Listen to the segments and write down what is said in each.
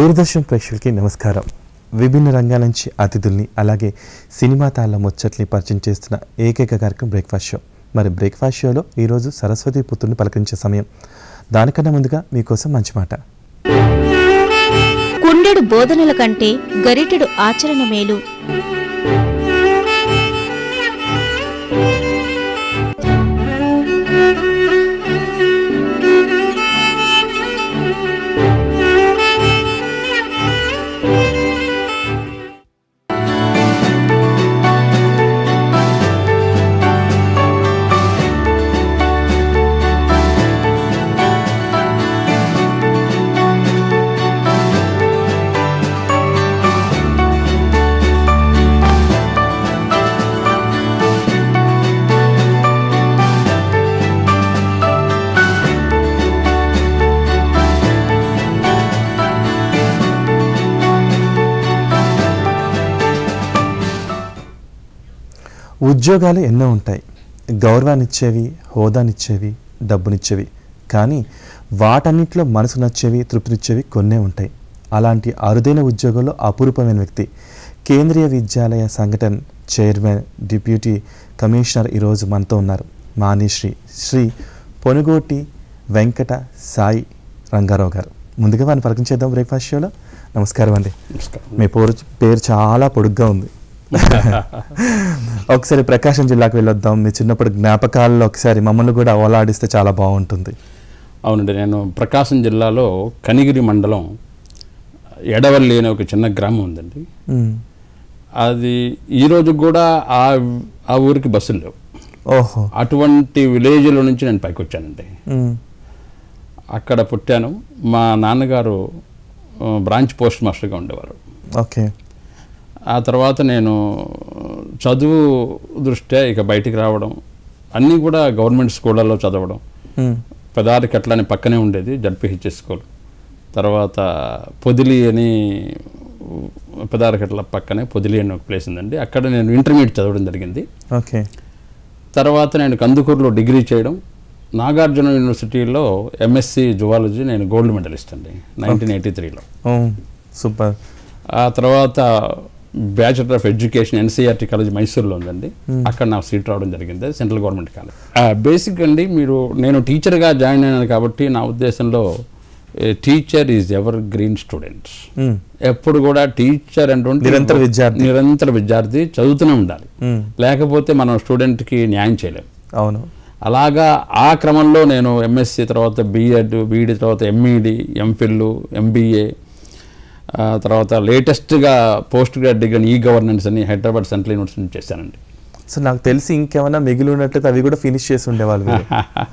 దూరదర్శన్ ప్రేక్షకులకి నమస్కారం విభిన్న రంగాల నుంచి అతిథుల్ని అలాగే సినిమా తాళ్ళ ముచ్చట్ని పరిచయం చేస్తున్న ఏకైక కార్యక్రమం బ్రేక్ఫాస్ట్ షో మరి బ్రేక్ఫాస్ట్ షోలో ఈరోజు సరస్వతి పుత్రుని పలకరించే సమయం దానికన్నా ముందుగా మీకోసం మంచి మాట కుండెడు బోధనల కంటే గరిటెడు ఆచరణ మేలు ఉద్యోగాలు ఎన్నో ఉంటాయి గౌరవాన్నిచ్చేవి హోదానిచ్చేవి డబ్బునిచ్చేవి కానీ వాటన్నిటిలో మనసు నచ్చేవి తృప్తినిచ్చేవి కొన్నే ఉంటాయి అలాంటి అరుదైన ఉద్యోగంలో అపురూపమైన వ్యక్తి కేంద్రీయ విద్యాలయ సంఘటన చైర్మన్ డిప్యూటీ కమిషనర్ ఈరోజు మనతో ఉన్నారు మానిశ్రీ శ్రీ పొనుగోటి వెంకట సాయి రంగారావు గారు ముందుగా వారిని పలకించేద్దాం బ్రేక్ఫాస్ట్ షోలో నమస్కారం అండి మీ పేరు పేరు చాలా పొడుగ్గా ఉంది ఒకసారి ప్రకాశం జిల్లాకు వెళ్ళొద్దాం మీ చిన్నప్పుడు జ్ఞాపకాల్లో ఒకసారి మమ్మల్ని కూడా ఓలాడిస్తే చాలా బాగుంటుంది అవునండి నేను ప్రకాశం జిల్లాలో కనిగిరి మండలం ఎడవల్లి అనే ఒక చిన్న గ్రామం ఉందండి మ్మ్. అది ఈ రోజు కూడా ఆ ఆ ఊరికి బస్సులు లేవు ఓహో అటువంటి విలేజ్లో నుంచి నేను పైకి వచ్చానండి మ్మ్. అక్కడ పుట్టాను మా నాన్నగారు ఆ, బ్రాంచ్ పోస్ట్ మాస్టర్గా ఉండేవారు ఓకే ఆ తర్వాత నేను చదువు దృష్ట్యా ఇక బయటికి రావడం అన్నీ కూడా గవర్నమెంట్ స్కూళ్ళల్లో చదవడం మ్మ్. పెదారికి అట్లానే పక్కనే ఉండేది జడ్పిహెచ్ఎస్ స్కూల్ తర్వాత పొదిలి అని పెదారకట్ల పక్కనే పొదిలి అని ఒక ప్లేస్ ఉందండి అక్కడ నేను ఇంటర్మీడియట్ చదవడం జరిగింది ఓకే తర్వాత నేను కందుకూరులో డిగ్రీ చేయడం నాగార్జున యూనివర్సిటీలో ఎంఎస్సి జువాలజీ నేను గోల్డ్ మెడలిస్ట్ అండి నైన్టీన్ ఎయిటీ త్రీలో ఓ సూపర్ ఆ తర్వాత bachelor of education NCERT college మైసూర్లో ఉందండి అక్కడ నాకు సీట్ రావడం జరిగింది అది సెంట్రల్ గవర్నమెంట్ కాలేజ్ బేసిక్ అండి మీరు నేను టీచర్గా జాయిన్ అయినాను కాబట్టి నా ఉద్దేశంలో teacher is evergreen student hmm. ఎప్పుడు కూడా టీచర్ అంటే నిరంతర విద్యార్థి. నిరంతర విద్యార్థి చదువుతూనే ఉండాలి మ్మ్. లేకపోతే మనం స్టూడెంట్కి న్యాయం చేయలేం అవును అలాగా ఆ క్రమంలో నేను ఎంఎస్సి తర్వాత బీఎడ్ బీఈడి తర్వాత ఎంఈడి ఎంఫిల్ ఎంబీఏ తర్వాత లేటెస్ట్గా post grad degree e governance అని హైదరాబాద్ సెంట్రల్ యూనివర్సిటీ నుంచి చేశానండి సో నాకు తెలిసి ఇంకేమైనా మిగిలి ఉన్నట్లయితే అవి కూడా ఫినిష్ చేసి ఉండేవాళ్ళు మీరు.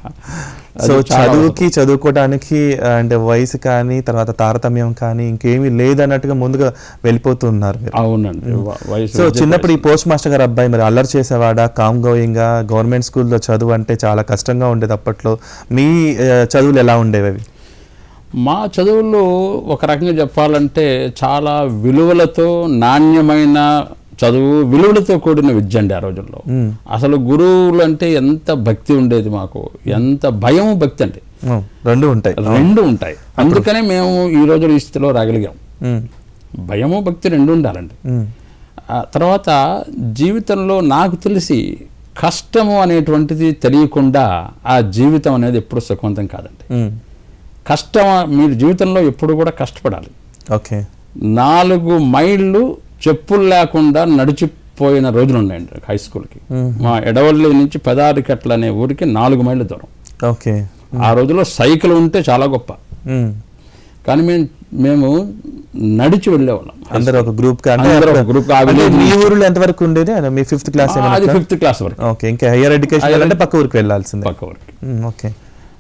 అది సో చాలా చదువుకి చదువుకోవడానికి ఆ, అంటే వయసు కానీ తర్వాత తారతమ్యం కానీ ఇంకేమీ లేదన్నట్టుగా ముందుగా వెళ్ళిపోతున్నారు మీరు అవునండి వ- వయసు సో చిన్నప్పుడు ఈ పోస్ట్ మాస్టర్ గారు అబ్బాయి మరి అల్లరి చేసేవాడా కామ్ గోయింగ్గా గవర్నమెంట్ స్కూల్లో చదువు అంటే చాలా కష్టంగా ఉండేది అప్పట్లో మీ ఆ, చదువులు ఎలా ఉండేవి అవి మా చదువుల్లో ఒక రకంగా చెప్పాలంటే చాలా విలువలతో నాణ్యమైన చదువు విలువలతో కూడిన విద్య అండి ఆ రోజుల్లో అసలు గురువులు అంటే ఎంత భక్తి ఉండేది మాకు ఎంత భయం భక్తి అండి ఆ, రెండు ఉంటాయి రెండు ఉంటాయి అందుకనే మేము ఈ రోజు ఈ స్థితిలో రాగలిగాం ఉమ్, భయము భక్తి రెండు ఉండాలండి ఉమ్, ఆ తర్వాత జీవితంలో నాకు తెలిసి కష్టము అనేటువంటిది తెలియకుండా ఆ జీవితం అనేది ఎప్పుడు సుఖవంతం కాదండి ఉమ్, కష్టం మీరు జీవితంలో ఎప్పుడు కూడా కష్టపడాలి ఓకే నాలుగు మైళ్ళు చెప్పులు లేకుండా నడిచిపోయిన రోజులు ఉన్నాయండి హై స్కూల్కి మా ఎడవల్లి నుంచి పెదారికట్ల అనే ఊరికి నాలుగు మైళ్ళ దూరం ఓకే ఆ రోజుల్లో సైకిల్ ఉంటే చాలా గొప్ప ఉమ్. కానీ మేము మేము నడిచి వెళ్ళేవాళ్ళం అందరూ ఒక గ్రూప్ అందరూ ఒక group గా ఆ village మీ ఊరిలో ఎంతవరకు ఉండేది ఆయన మీ ఫిఫ్త్ క్లాస్ ఆ, అది ఫిఫ్త్ క్లాస్ వరకు ఓకే ఇంకా హైయర్ ఎడ్యుకేషన్ అంటే పక్క ఊరికి వెళ్ళాల్సిందే పక్క వరకు ఉమ్, ఓకే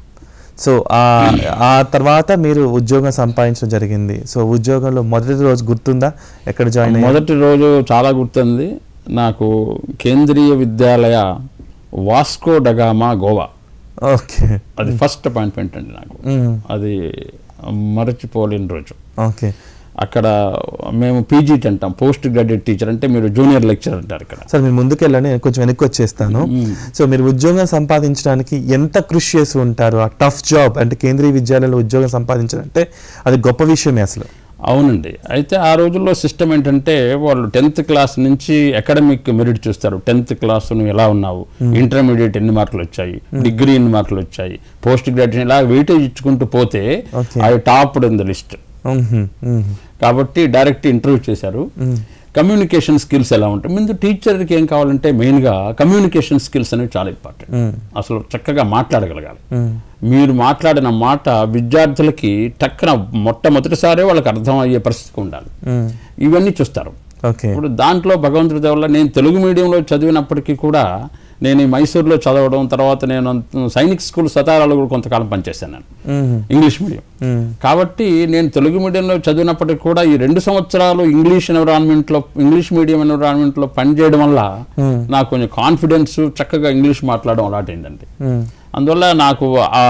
సో ఆ ఆ తర్వాత మీరు ఉద్యోగం సంపాదించడం జరిగింది సో ఉద్యోగంలో మొదటి రోజు గుర్తుందా ఎక్కడ జాయిన్ అయ్యారు మొదటి రోజు చాలా గుర్తుంది నాకు కేంద్రీయ విద్యాలయ వాస్కో డగామా గోవా ఓకే అది ఫస్ట్ అపాయింట్మెంట్ అండి నాకు ఉమ్, అది మరచిపోలేని రోజు ఓకే అక్కడ మేము పీజీటీ అంటాం పోస్ట్ గ్రాడ్యుయేట్ టీచర్ అంటే మీరు జూనియర్ లెక్చర్ అంటారు ఇక్కడ సార్ మీరు ముందుకెళ్ళండి నేను కొంచెం వెనక్కి వచ్చేస్తాను సో మీరు ఉద్యోగం సంపాదించడానికి ఎంత కృషి చేసి ఉంటారు ఆ టఫ్ జాబ్ అంటే కేంద్రీయ విద్యాలయంలో ఉద్యోగం సంపాదించాలంటే అది గొప్ప విషయమే అసలు అవునండి అయితే ఆ రోజుల్లో సిస్టమ్ ఏంటంటే వాళ్ళు టెన్త్ క్లాస్ నుంచి అకాడమిక్ మెరిట్ చూస్తారు టెన్త్ క్లాస్ నువ్వు ఎలా ఉన్నావు ఇంటర్మీడియట్ ఎన్ని మార్కులు వచ్చాయి డిగ్రీ ఎన్ని మార్కులు వచ్చాయి పోస్ట్ గ్రాడ్యుయేషన్ ఇలా వెయిటేజ్ ఇచ్చుకుంటూ పోతే Okay. అవి top in the list hmm. Hmm. కాబట్టి డైరెక్ట్ ఇంటర్వ్యూ చేశారు కమ్యూనికేషన్ స్కిల్స్ ఎలా ఉంటాయి ముందు టీచర్కి ఏం కావాలంటే మెయిన్గా కమ్యూనికేషన్ స్కిల్స్ అనేవి చాలా ఇంపార్టెంట్ మ్మ్. అసలు చక్కగా మాట్లాడగలగాలి మ్మ్. మీరు మాట్లాడిన మాట విద్యార్థులకి టక్కున మొట్టమొదటిసారే వాళ్ళకి అర్థం అయ్యే పరిస్థితి ఉండాలి మ్మ్. ఇవన్నీ చూస్తారు ఓకే ఇప్పుడు దాంట్లో భగవంతుడి వల్ల నేను తెలుగు మీడియంలో చదివినప్పటికీ కూడా నేను ఈ మైసూర్లో చదవడం తర్వాత నేను అంత- సైనిక్ స్కూల్ సతారాలో కూడా కొంతకాలం పనిచేశాను నేను మ్మ్. ఇంగ్లీష్ మీడియం మ్మ్. కాబట్టి నేను తెలుగు మీడియంలో చదివినప్పటికీ కూడా ఈ రెండు సంవత్సరాలు ఇంగ్లీష్ ఎన్విరాన్మెంట్లో ఇంగ్లీష్ మీడియం ఎన్విరాన్మెంట్లో పనిచేయడం వల్ల మ్మ్. నాకు కొంచెం కాన్ఫిడెన్స్ చక్కగా ఇంగ్లీష్ మాట్లాడడం అలవాటైందండి మ్మ్. అందువల్ల నాకు ఆ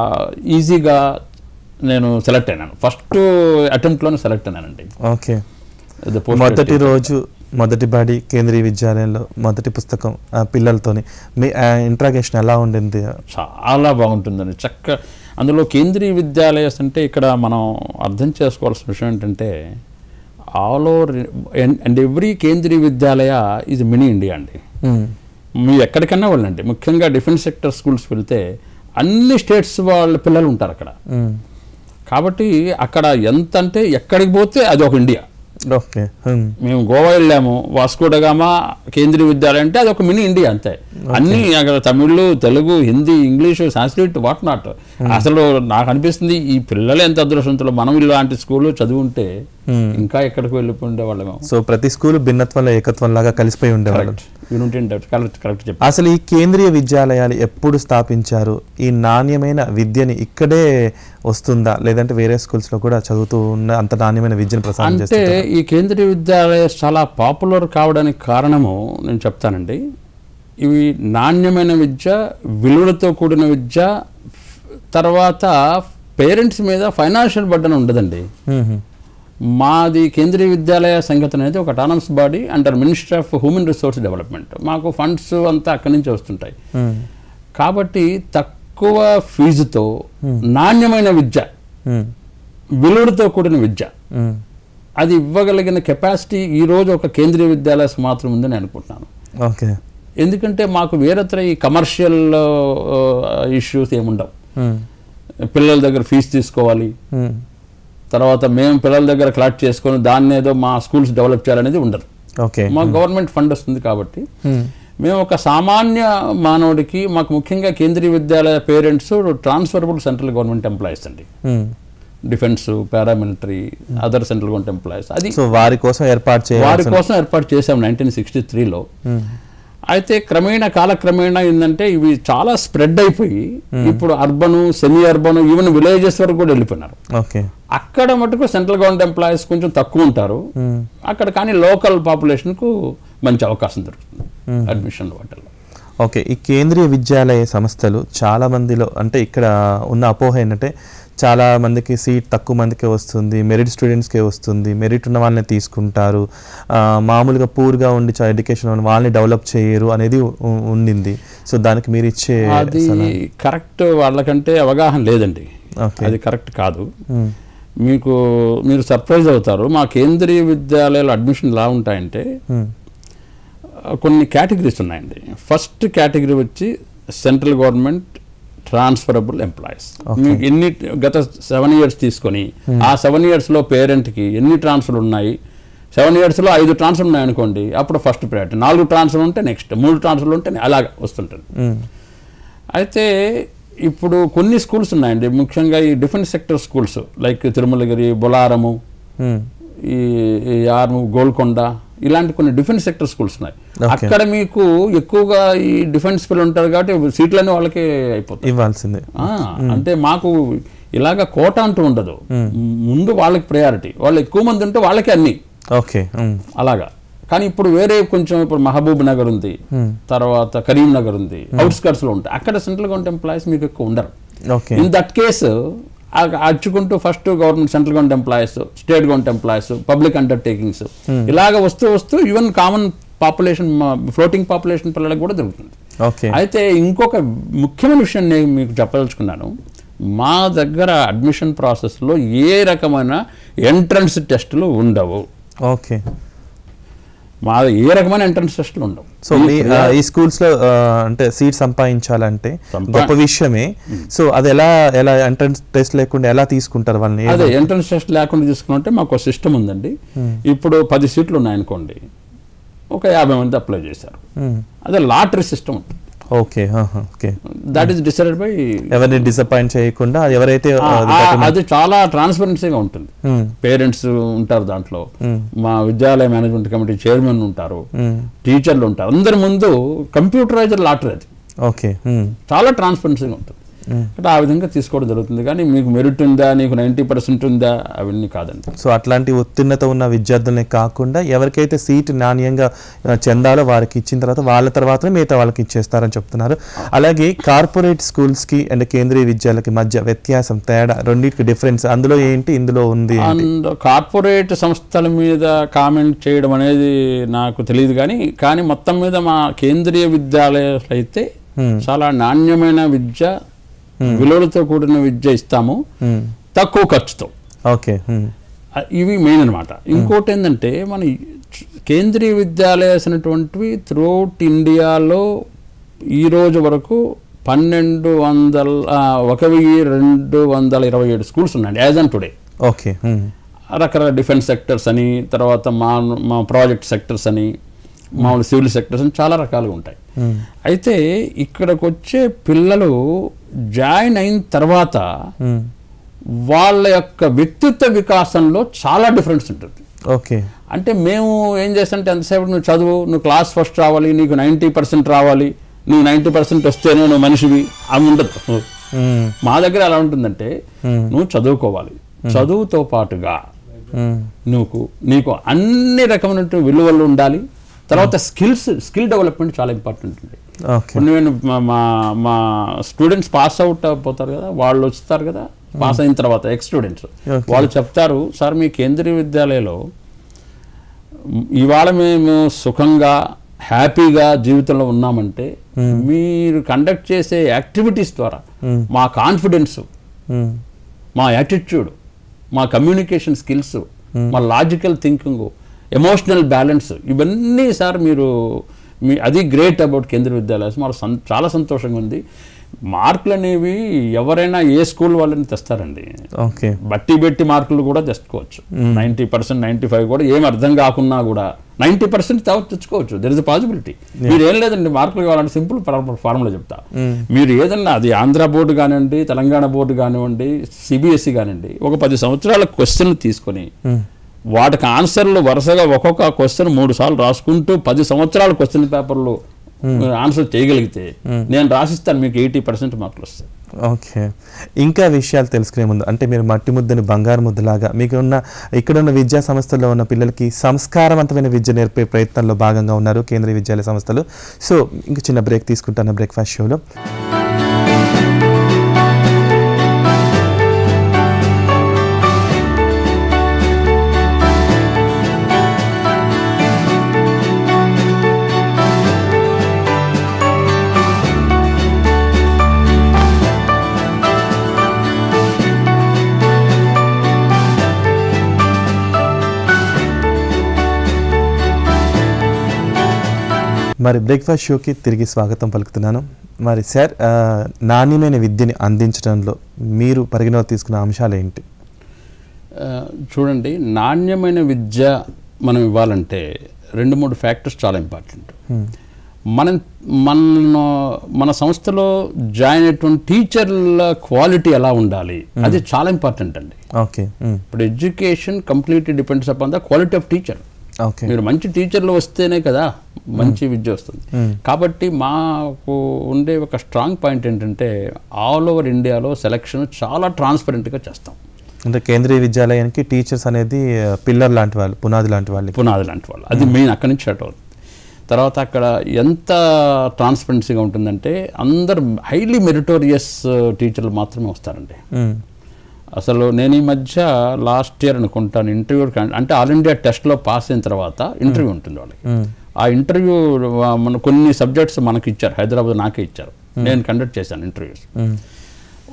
ఈజీగా నేను సెలెక్ట్ అయినాను ఫస్ట్ అటెంప్ట్లోనే సెలెక్ట్ అయినానండి ఓకే The post మొదటి రోజు మొదటి బడి కేంద్రీయ విద్యాలయంలో మొదటి పుస్తకం ఆ, పిల్లలతోని మీ ఇంట్రాగేషన్ ఎలా ఉండింది చాలా బాగుంటుందండి చక్క అందులో కేంద్రీయ విద్యాలయస్ అంటే ఇక్కడ మనం అర్థం చేసుకోవాల్సిన విషయం ఏంటంటే ఆల్ ఓవర్ అండ్ ఎవ్రీ కేంద్రీయ విద్యాలయ ఇది మినీ ఇండియా అండి మ్మ్. మీరు ఎక్కడికన్నా వెళ్ళండి ముఖ్యంగా డిఫెన్స్ సెక్టర్ స్కూల్స్ వెళ్తే అన్ని స్టేట్స్ వాళ్ళ పిల్లలు ఉంటారు అక్కడ మ్మ్. కాబట్టి అక్కడ ఎంత అంటే ఎక్కడికి పోతే అది ఒక ఇండియా ఓకే మ్మ్. మేము గోవా వెళ్ళాము వాస్కోడగామా కేంద్రీయ విద్యాలయం అంటే అది ఒక మినీ ఇండియా అంతే అన్ని అక్కడ Tamil Telugu Hindi English Sanskrit what not అసలు నాకు అనిపిస్తుంది ఈ పిల్లలు ఎంత అదృష్టవంతులు మనం ఇలాంటి స్కూల్ చదువుంటే మ్మ్. ఇంకా ఎక్కడికి వెళ్ళిపోయిండే వాళ్ళం సో ప్రతి స్కూల్ భిన్నత్వంలో ఏకత్వం లాగా కలిసిపోయి ఉండేవాళ్ళు యూనిటీ కరెక్ట్ కరెక్ట్ చెప్పి అసలు ఈ కేంద్రీయ విద్యాలయాలు ఎప్పుడు స్థాపించారు ఈ నాణ్యమైన విద్యని ఇక్కడే వస్తుందా లేదంటే వేరే స్కూల్స్ లో కూడా చదువుతూ ఉన్న అంత నాణ్యమైన విద్యను ప్రసారం అంటే చేస్తారు ఈ కేంద్రీయ విద్యాలయ చాలా పాపులర్ కావడానికి కారణము నేను చెప్తానండి ఇవి నాణ్యమైన విద్య విలువలతో కూడిన విద్య తర్వాత పేరెంట్స్ మీద ఫైనాన్షియల్ బర్డన్ ఉండదండి మాది కేంద్రీయ విద్యాలయ సంగతి అనేది ఒక autonomous body under ministry of human resource development మాకు ఫండ్స్ అంతా అక్కడి నుంచి వస్తుంటాయి కాబట్టి తక్కువ ఫీజుతో నాణ్యమైన విద్య విలువలతో కూడిన విద్య అది ఇవ్వగలిగిన కెపాసిటీ ఈ రోజు ఒక కేంద్రీయ విద్యాలయం మాత్రం ఉందని అనుకుంటున్నాను ఓకే ఎందుకంటే మాకు వేరత్ర ఈ కమర్షియల్ ఇష్యూస్ ఏముండవు పిల్లల దగ్గర ఫీజు తీసుకోవాలి తర్వాత మేము పిల్లల దగ్గర కలెక్ట్ చేసుకొని దాన్ని ఏదో మా స్కూల్స్ డెవలప్ చేయాలనేది ఉండదు ఓకే మా గవర్నమెంట్ ఫండ్ వస్తుంది కాబట్టి మేము ఒక సామాన్య మానవుడికి మాకు ముఖ్యంగా Kendriya Vidyalaya parents transferable central government employees అండి defence paramilitary other central government employees అది సో వారి కోసం ఏర్పాటు వారి చేయాలి కోసం ఏర్పాటు చేశాం నైన్టీన్ సిక్స్టీ త్రీలో అయితే క్రమేణా కాలక్రమేణా ఏంటంటే ఇవి చాలా స్ప్రెడ్ అయిపోయి ఇప్పుడు urban semi urban even villages వరకు కూడా వెళ్ళిపోయినారు ఓకే అక్కడ మటుకు సెంట్రల్ గవర్నమెంట్ ఎంప్లాయీస్ కొంచెం తక్కువ ఉంటారు అక్కడ కానీ లోకల్ పాపులేషన్కు మంచి అవకాశం దొరుకుతుంది అడ్మిషన్ వాటిల్లో ఓకే ఈ కేంద్రీయ విద్యాలయ సంస్థలు చాలా మందిలో అంటే ఇక్కడ ఉన్న అపోహ ఏంటంటే చాలా మందికి సీట్ తక్కువ మందికే వస్తుంది మెరిట్ స్టూడెంట్స్కే వస్తుంది మెరిట్ ఉన్న వాళ్ళని తీసుకుంటారు ఆ, మామూలుగా పూర్గా ఉండి ఎడ్యుకేషన్ ఉన్న వాళ్ళని డెవలప్ చేయరు అనేది ఉ- ఉండింది సో దానికి మీరు ఇచ్చే అది కరెక్ట్ వాళ్ళకంటే అవగాహన లేదండి ఓకే అది కరెక్ట్ కాదు మ్మ్. మీకు మీరు సర్ప్రైజ్ అవుతారు మా కేంద్రీయ విద్యాలయాలు అడ్మిషన్ ఎలా ఉంటాయంటే మ్మ్. ఆ, కొన్ని కేటగిరీస్ ఉన్నాయండి ఫస్ట్ కేటగిరీ వచ్చి సెంట్రల్ గవర్నమెంట్ ట్రాన్స్ఫరబుల్ ఎంప్లాయీస్ మీకు ఎన్ని గత సెవెన్ ఇయర్స్ తీసుకొని ఆ సెవెన్ ఇయర్స్లో పేరెంట్కి ఎన్ని ట్రాన్స్ఫర్ ఉన్నాయి సెవెన్ ఇయర్స్లో ఐదు ట్రాన్స్ఫర్ ఉన్నాయి అనుకోండి అప్పుడు ఫస్ట్ ప్రయారిటీ నాలుగు ట్రాన్స్ఫర్ ఉంటే నెక్స్ట్ మూడు ట్రాన్స్ఫర్ ఉంటే అలాగ వస్తుంటుంది మ్మ్. అయితే ఇప్పుడు కొన్ని స్కూల్స్ ఉన్నాయండి ముఖ్యంగా ఈ defence sector schools like Tirumalagiri Bolarum మ్మ్. ఈ ఈ ఆర్ము గోల్కొండ ఇలాంటి కొన్ని డిఫెన్స్ సెక్టర్ స్కూల్స్ ఉన్నాయి Okay. అక్కడ మీకు ఎక్కువగా ఈ డిఫెన్స్ పిల్లలు ఉంటారు కాబట్టి సీట్లన్నీ వాళ్ళకే అయిపోతాయి ఇవ్వాల్సిందే ఆ, అంటే మాకు ఇలాగ కోట అంటూ ఉండదు ముందు వాళ్ళకి ప్రయారిటీ వాళ్ళు ఎక్కువ మంది ఉంటే వాళ్ళకే అన్ని ఓకే మ్మ్. అలాగా కానీ ఇప్పుడు వేరే కొంచెం ఇప్పుడు మహబూబ్ నగర్ ఉంది తర్వాత కరీంనగర్ ఉంది అవుట్స్కట్స్ లో ఉంటాయి అక్కడ సెంట్రల్ గవర్నమెంట్ ఎంప్లాయీస్ మీకు ఎక్కువ ఉండరు ఓకే ఇన్ దట్ కేసు అచ్చుకుంటూ first government central government employees state government employees public undertakings ఇలాగ వస్తూ వస్తూ even common population floating population పిల్లలకు కూడా దొరుకుతుంది ఓకే అయితే ఇంకొక ముఖ్యమైన విషయం నేను మీకు చెప్పదలుచుకున్నాను మా దగ్గర అడ్మిషన్ ప్రాసెస్లో ఏ రకమైన ఎంట్రన్స్ టెస్టులు ఉండవు ఓకే మా ఏ రకమైన ఎంట్రన్స్ టెస్టులు ఉండవు సో మీ ఆ, ఈ స్కూల్స్ లో ఆ, అంటే సీట్ సంపాదించాలంటే సంపా- గొప్ప విషయమే సో అది ఎలా ఎలా ఎంట్రన్స్ టెస్ట్ లేకుండా ఎలా తీసుకుంటారు వాళ్ళని అదే ఎంట్రన్స్ టెస్ట్ లేకుండా తీసుకున్నట్టే మాకు ఒక సిస్టమ్ ఉందండి ఇప్పుడు పది సీట్లు ఉన్నాయనుకోండి ఒక యాభై మంది అప్లై చేశారు మ్మ్. అదే లాటరీ సిస్టమ్ ఉంటుంది ఓకే ఆహా, okay that is decided by ఎవరిని డిసప్పాయింట్ చేయకుండా ఎవరైతే ఆ, అది recommend- అది చాలా ట్రాన్స్పరెన్సీగా ఉంటుంది మ్మ్. పేరెంట్స్ ఉంటారు దాంట్లో మా విద్యాలయ మేనేజ్మెంట్ కమిటీ చైర్మన్ ఉంటారు మ్మ్. టీచర్లు ఉంటారు అందరి ముందు కంప్యూటరైజర్ లాటరీ అది ఓకే మ్మ్. చాలా ట్రాన్స్పరెన్సీగా ఉంటుంది అంటే ఆ విధంగా తీసుకోవడం జరుగుతుంది కానీ మీకు మెరిట్ ఉందా నీకు నైంటీ పర్సెంట్ ఉందా అవన్నీ కాదండి సో అట్లాంటి ఉత్తీర్ణత ఉన్న విద్యార్థులనే కాకుండా ఎవరికైతే సీట్ నాణ్యంగా ఆ, చెందాలో వారికి ఇచ్చిన తర్వాత వాళ్ళ తర్వాతనే మిగతా వాళ్ళకి ఇచ్చేస్తారని చెప్తున్నారు అలాగే కార్పొరేట్ స్కూల్స్ కి అండ్ కేంద్రీయ విద్యాలయకి మధ్య వ్యత్యాసం తేడా రెండింటికి డిఫరెన్స్ అందులో ఏంటి ఇందులో ఉంది ఏంటి? అండ్ కార్పొరేట్ సంస్థల మీద కామెంట్ చేయడం అనేది నాకు తెలియదు కానీ కానీ మొత్తం మీద మా కేంద్రీయ విద్యాలయాలు అయితే చాలా నాణ్యమైన విద్య విలువలతో కూడిన విద్య ఇస్తాము మ్మ్. తక్కువ ఖర్చుతో ఓకే మ్మ్. ఆ, ఇవి మెయిన్ అనమాట ఇంకోటి ఏంటంటే మన ఈ కేంద్రీయ విద్యాలయాస్ అనేటువంటివి త్రూఅవుట్ ఇండియాలో ఈ రోజు వరకు పన్నెండు వందల ఆ, ఒక వెయ్యి రెండు వందల ఇరవై ఏడు స్కూల్స్ ఉన్నాయండి యాజ్ అన్ టుడే ఓకే మ్మ్. రకరకాల డిఫెన్స్ సెక్టర్స్ అని తర్వాత మా మా ప్రాజెక్ట్ సెక్టర్స్ అని మామూలు సివిల్ సెక్టర్స్ అని చాలా రకాలుగా ఉంటాయి అయితే ఇక్కడికి వచ్చే పిల్లలు జాయిన్ అయిన తర్వాత మ్మ్. వాళ్ళ యొక్క వ్యక్తిత్వ వికాసంలో చాలా డిఫరెన్స్ ఉంటుంది ఓకే అంటే మేము ఏం చేస్తాంటే ఎంతసేపు నువ్వు చదువు నువ్వు క్లాస్ ఫస్ట్ రావాలి నీకు నైంటీ పర్సెంట్ రావాలి నువ్వు నైంటీ పర్సెంట్ వస్తేనే నువ్వు మనిషివి అవి ఉండదు మ్మ్. మా దగ్గర ఎలా ఉంటుందంటే నువ్వు చదువుకోవాలి చదువుతో పాటుగా మ్మ్. నువ్వు నీకు అన్ని రకమైన విలువలు ఉండాలి తర్వాత స్కిల్స్ స్కిల్ డెవలప్మెంట్ చాలా ఇంపార్టెంట్ ఉంది ఓకే ఇప్పుడు నేను మా- మా మా స్టూడెంట్స్ పాస్ అవుట్ అయిపోతారు కదా వాళ్ళు వస్తారు కదా పాస్ అయిన తర్వాత ఎక్స్ స్టూడెంట్స్ Okay. వాళ్ళు చెప్తారు సార్ మీ కేంద్రీయ విద్యాలయంలో మ్, ఇవాళ మేము సుఖంగా హ్యాపీగా జీవితంలో ఉన్నామంటే మీరు కండక్ట్ చేసే యాక్టివిటీస్ ద్వారా మా కాన్ఫిడెన్స్ మ్మ్. మా యాటిట్యూడ్ మా కమ్యూనికేషన్ స్కిల్స్ మా లాజికల్ థింకింగ్ ఎమోషనల్ బ్యాలెన్స్ ఇవన్నీ సార్ మీరు మీ అది గ్రేట్ అబౌట్ కేంద్ర విద్యాలయాలు మాకు సం చాలా సంతోషంగా ఉంది మార్కులు అనేవి ఎవరైనా ఏ స్కూల్ వాళ్ళని తెస్తారండి ఓకే బట్టి బెట్టి మార్కులు కూడా తెచ్చుకోవచ్చు నైంటీ పర్సెంట్ నైంటీ ఫైవ్ కూడా ఏం అర్థం కాకున్నా కూడా నైంటీ పర్సెంట్ తెచ్చుకోవచ్చు దెర్ ఇస్ పాసిబిలిటీ మీరు ఏం లేదండి మార్కులు కావాలంటే సింపుల్ ఫార్ములా చెప్తా మీరు ఏదన్నా అది ఆంధ్ర బోర్డు కానివ్వండి తెలంగాణ బోర్డు కానివ్వండి సిబిఎస్ఈ కానివ్వండి ఒక పది సంవత్సరాల క్వశ్చన్ తీసుకొని వాటికి ఆన్సర్లు వరుసగా ఒక్కొక్క క్వశ్చన్ మూడు సార్లు రాసుకుంటూ పది సంవత్సరాల క్వశ్చన్ పేపర్లు ఆన్సర్ చేయగలిగితే నేను రాసిస్తాను మీకు ఎయిటీ పర్సెంట్ మార్కులు వస్తాయి ఓకే ఇంకా విషయాలు తెలుసుకునే ముందు అంటే మీరు మట్టి ముద్దని బంగారు ముద్దలాగా మీకు ఉన్న ఇక్కడ ఉన్న విద్యా సంస్థల్లో ఉన్న పిల్లలకి సంస్కారవంతమైన విద్య నేర్పే ప్రయత్నంలో భాగంగా ఉన్నారు కేంద్రీయ విద్యాలయ సంస్థలు సో ఇంక చిన్న బ్రేక్ తీసుకుంటాను బ్రేక్ఫాస్ట్ షోలో మరి బ్రేక్ఫాస్ట్ షోకి తిరిగి స్వాగతం పలుకుతున్నాను మరి సార్ ఆ, నాణ్యమైన విద్యని అందించడంలో మీరు పరిగణలో తీసుకున్న అంశాలు ఏంటి ఆ, చూడండి నాణ్యమైన విద్య మనం ఇవ్వాలంటే రెండు మూడు ఫ్యాక్టర్స్ చాలా ఇంపార్టెంట్ మనం మన మన సంస్థలో జాయిన్ అయినటువంటి టీచర్ల క్వాలిటీ ఎలా ఉండాలి అది చాలా ఇంపార్టెంట్ అండి ఓకే మ్, ఇప్పుడు education completely depends upon the quality of teacher okay మీరు మంచి టీచర్లు వస్తేనే కదా మంచి విద్య వస్తుంది కాబట్టి మాకు ఉండే ఒక స్ట్రాంగ్ పాయింట్ ఏంటంటే ఆల్ ఓవర్ ఇండియాలో సెలక్షన్ చాలా ట్రాన్స్పరెంట్గా చేస్తాం అంటే కేంద్రీయ విద్యాలయానికి టీచర్స్ అనేది పిల్లర్ లాంటి వాళ్ళు పునాది లాంటి వాళ్ళకి పునాది లాంటి వాళ్ళు అది మెయిన్ అక్కడి నుంచి స్టార్ట్ అవుతుంది తర్వాత అక్కడ ఎంత ట్రాన్స్పరెన్సీగా ఉంటుందంటే అందరు హైలీ మెరిటోరియస్ టీచర్లు మాత్రమే వస్తారండి మ్, అసలు నేను ఈ మధ్య లాస్ట్ ఇయర్ అనుకుంటాను ఇంటర్వ్యూ అంటే ఆల్ ఇండియా టెస్ట్లో పాస్ అయిన తర్వాత ఇంటర్వ్యూ ఉంటుంది వాళ్ళకి ఆ ఇంటర్వ్యూ మన కొన్ని సబ్జెక్ట్స్ మనకి ఇచ్చారు హైదరాబాద్ నాకే ఇచ్చారు నేను కండక్ట్ చేశాను ఇంటర్వ్యూస్ మ్,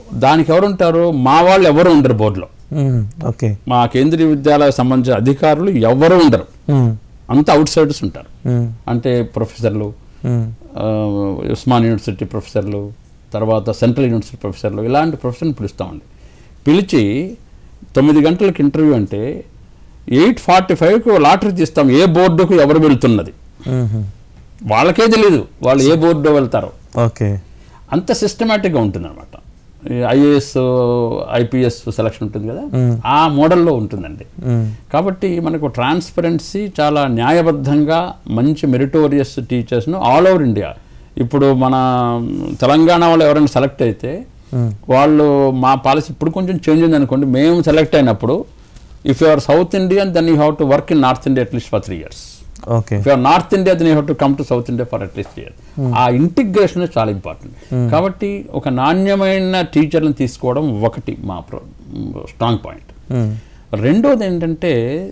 దానికి ఎవరు ఉంటారు మా వాళ్ళు ఎవరు ఉండరు బోర్డులో మ్మ్. ఓకే మా కేంద్రీయ విద్యాలయ సంబంధించిన అధికారులు ఎవరు ఉండరు మ్మ్. అంతా అవుట్ సైడర్స్ ఉంటారు మ్మ్. అంటే ప్రొఫెసర్లు మ్మ్. ఆ, ఉస్మాన్ యూనివర్సిటీ ప్రొఫెసర్లు తర్వాత సెంట్రల్ యూనివర్సిటీ ప్రొఫెసర్లు ఇలాంటి ప్రొఫెసర్ని పిలుస్తామండి పిలిచి తొమ్మిది గంటలకు ఇంటర్వ్యూ అంటే ఎయిట్ ఫార్టీ ఫైవ్కి లాటరీ తీస్తాం ఏ బోర్డుకు ఎవరు వెళ్తున్నది మ్మ్. వాళ్ళకే తెలియదు వాళ్ళు ఏ బోర్డు వెళ్తారో ఓకే అంత సిస్టమేటిక్గా ఉంటుంది అనమాట ఐఏఎస్ ఐపీఎస్ సెలక్షన్ ఉంటుంది కదా ఆ మోడల్లో ఉంటుందండి మ్మ్. కాబట్టి మనకు ట్రాన్స్పరెన్సీ చాలా న్యాయబద్ధంగా మంచి మెరిటోరియస్ టీచర్స్ను ఆల్ ఓవర్ ఇండియా ఇప్పుడు మన తెలంగాణ వాళ్ళు ఎవరైనా సెలెక్ట్ అయితే వాళ్ళు మా పాలసీ ఇప్పుడు కొంచెం చేంజ్ ఉంది అనుకోండి మేము సెలెక్ట్ అయినప్పుడు if you are South Indian then you have to work in North India at least for three years okay if you are North India then you have to come to South India for at least year ఆ integration చాలా important కాబట్టి ఒక నాణ్యమైన టీచర్లను తీసుకోవడం ఒకటి మా strong point మ్మ్. రెండోది ఏంటంటే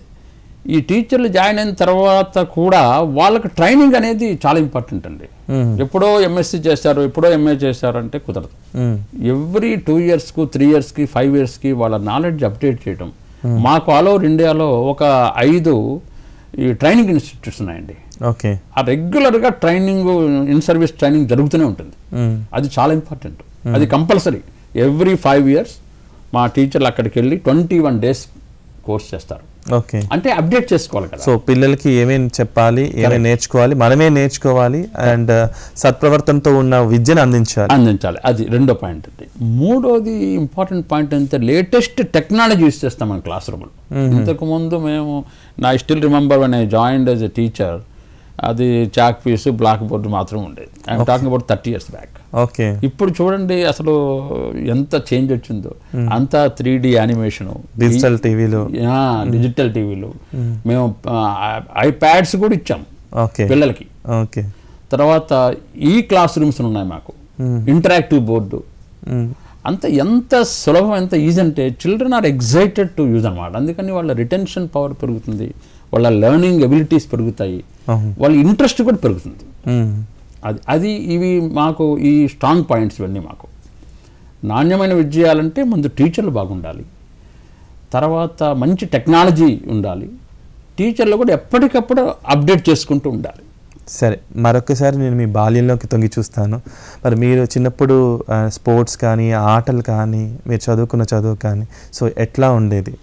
ఈ టీచర్లు జాయిన్ అయిన తర్వాత కూడా వాళ్ళకి ట్రైనింగ్ అనేది చాలా ఇంపార్టెంట్ అండి మ్మ్. ఎప్పుడో ఎంఎస్సి చేశారు ఎప్పుడో ఎంఏ చేశారు అంటే కుదరదు మ్మ్. ఎవ్రీ టూ ఇయర్స్కు త్రీ ఇయర్స్కి ఫైవ్ ఇయర్స్కి వాళ్ళ నాలెడ్జ్ అప్డేట్ చేయడం మాకు ఆల్ ఓవర్ ఇండియాలో ఒక ఐదు ఈ ట్రైనింగ్ ఇన్స్టిట్యూట్స్ ఉన్నాయండి ఓకే ఆ రెగ్యులర్గా ట్రైనింగ్ ఇన్ సర్వీస్ ట్రైనింగ్ జరుగుతూనే ఉంటుంది మ్మ్. అది చాలా ఇంపార్టెంట్ అది కంపల్సరీ ఎవ్రీ ఫైవ్ ఇయర్స్ మా టీచర్లు అక్కడికి వెళ్ళి ట్వంటీ వన్ డేస్ కోర్స్ చేస్తారు ఓకే అంటే అప్డేట్ చేసుకోవాలి కదా సో పిల్లలకి ఏమేమి చెప్పాలి ఏమేమి నేర్చుకోవాలి మనమే నేర్చుకోవాలి అండ్ సత్ప్రవర్తనతో ఉన్న విద్యను అందించాలి అందించాలి అది రెండో పాయింట్ అండి మూడోది ఇంపార్టెంట్ పాయింట్ అంటే లేటెస్ట్ టెక్నాలజీ యూస్ చేస్తాం మన క్లాస్ రూమ్లో ఇంతకు ముందు మేము నా still remember one I joined as a teacher అది చాక్ పీస్ బ్లాక్ బోర్డు మాత్రం ఉండేది I'm talking about thirty years back okay ఇప్పుడు చూడండి అసలు ఎంత చేంజ్ వచ్చిందో అంతా త్రీ డి యానిమేషను డిజిటల్ టీవీలు డిజిటల్ టీవీలు మేము ఐప్యాడ్స్ కూడా ఇచ్చాం ఓకే పిల్లలకి ఓకే తర్వాత ఈ క్లాస్ రూమ్స్ ఉన్నాయి మాకు ఇంటరాక్టివ్ బోర్డు మ్మ్. అంత ఎంత సులభం ఎంత ఈజీ అంటే children are excited to use అనమాట అందుకని వాళ్ళ రిటెన్షన్ పవర్ పెరుగుతుంది వాళ్ళ లెర్నింగ్ ఎబిలిటీస్ పెరుగుతాయి అవును. వాళ్ళ ఇంట్రెస్ట్ కూడా పెరుగుతుంది మ్మ్. అది అది ఇవి మాకు ఈ స్ట్రాంగ్ పాయింట్స్ ఇవన్నీ మాకు నాణ్యమైన విద్య చేయాలంటే ముందు టీచర్లు బాగుండాలి తర్వాత మంచి టెక్నాలజీ ఉండాలి టీచర్లు కూడా ఎప్పటికప్పుడు అప్డేట్ చేసుకుంటూ ఉండాలి సరే మరొకసారి నేను మీ బాల్యంలోకి తొంగి చూస్తాను మరి మీరు చిన్నప్పుడు ఆ, స్పోర్ట్స్ కానీ ఆటలు కానీ మీరు చదువుకున్న చదువు కానీ సో ఎట్లా ఉండేది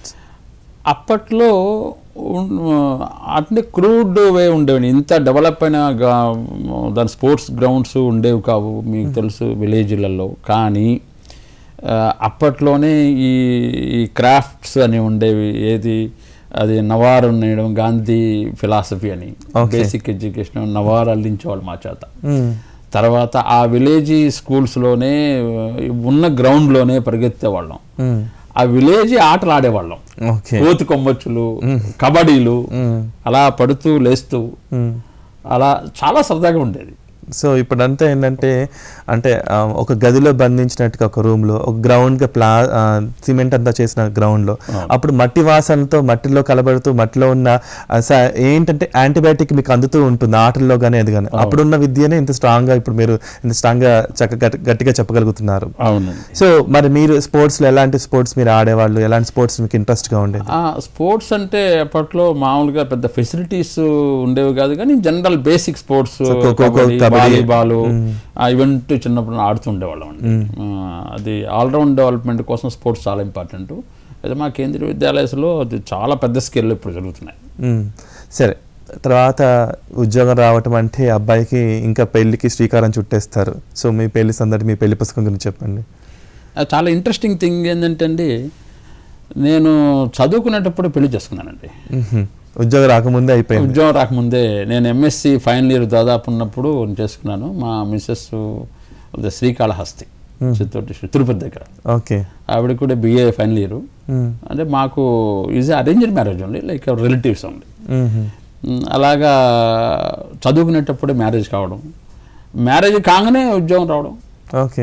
అప్పట్లో ఉన్- అంటే క్రూడ్ వే ఉండేవి ఇంత డెవలప్ అయిన గా- దాని స్పోర్ట్స్ గ్రౌండ్స్ ఉండేవి కావు మీకు తెలుసు విలేజ్లలో కానీ ఆ, అప్పట్లోనే ఈ ఈ క్రాఫ్ట్స్ అని ఉండేవి ఏది అది నవారు నేయడం గాంధీ ఫిలాసఫీ అని Okay. బేసిక్ ఎడ్యుకేషన్ నవారు అల్లించేవాళ్ళు మా చేత మ్మ్. తర్వాత ఆ విలేజ్ స్కూల్స్లోనే ఉన్న గ్రౌండ్లోనే పరిగెత్తేవాళ్ళం మ్మ్. ఆ విలేజ్ ఆటలు ఆడేవాళ్ళం ఓకే కోతి కొమ్మచ్చులు కబడ్డీలు మ్మ్. అలా పడుతూ లేస్తూ మ్మ్. అలా చాలా సరదాగా ఉండేది సో ఇప్పుడంతా ఏంటంటే అంటే ఆ, ఒక గదిలో బంధించినట్టుగా ఒక రూమ్ లో ఒక గ్రౌండ్ గా ప్లా ఆ, సిమెంట్ అంతా చేసిన గ్రౌండ్ లో అప్పుడు మట్టి వాసనతో మట్టిలో కలబడుతూ మట్టిలో ఉన్న ఆ, స- ఏంటంటే యాంటీబయాటిక్ మీకు అందుతూ ఉంటుంది ఆటల్లో కానీ అది కానీ అప్పుడున్న విద్యనే ఇంత స్ట్రాంగ్ గా ఇప్పుడు మీరు ఇంత స్ట్రాంగ్ గా చక్కగా గట్టి- గట్టిగా చెప్పగలుగుతున్నారు అవునండి సో మరి మీరు స్పోర్ట్స్ లో ఎలాంటి స్పోర్ట్స్ మీరు ఆడేవాళ్ళు ఎలాంటి స్పోర్ట్స్ మీకు ఇంట్రెస్ట్ గా ఉండేది ఆ స్పోర్ట్స్ అంటే అప్పట్లో మామూలుగా పెద్ద ఫెసిలిటీస్ ఉండేవి కాదు కానీ general basic sports khokho, kabaddi. Volleyball ఆ ఈవెంట్ చిన్నప్పుడు ఆడుతూ ఉండేవాళ్ళం అండి ఆ, అది ఆల్రౌండ్ డెవలప్మెంట్ కోసం స్పోర్ట్స్ చాలా ఇంపార్టెంట్ అయితే మా కేంద్రీయ విద్యాలయాల్లో అది చాలా పెద్ద స్కేల్లో ఇప్పుడు జరుగుతున్నాయి మ్మ్. సరే తర్వాత ఉద్యోగం రావటం అంటే అబ్బాయికి ఇంకా పెళ్లికి శ్రీకారం చుట్టేస్తారు సో మీ పెళ్లి సందడి మీ పెళ్లి పుస్తకం గురించి చెప్పండి అది చాలా ఇంట్రెస్టింగ్ థింగ్ ఏంటంటే అండి నేను చదువుకునేటప్పుడు పెళ్లి చేసుకున్నానండి మ్మ్. ఉద్యోగం రాకముందే అయిపోయింది ఉద్యోగం రాకముందే నేను ఎంఎస్సి ఫైనల్ ఇయర్ దాదాపు ఉన్నప్పుడు నేను చేసుకున్నాను మా మిస్సెస్ అదే శ్రీకాళహస్తి చిత్తూరు శ్రీ- తిరుపతి దగ్గర ఓకే ఆవిడ కూడా బిఏ ఫైనల్ ఇయర్ మ్మ్. అంటే మాకు is arranged marriage only like relatives only మ్మ్. మ్, అలాగా చదువుకునేటప్పుడే మ్యారేజ్ కావడం మ్యారేజ్ కాగానే ఉద్యోగం రావడం ఓకే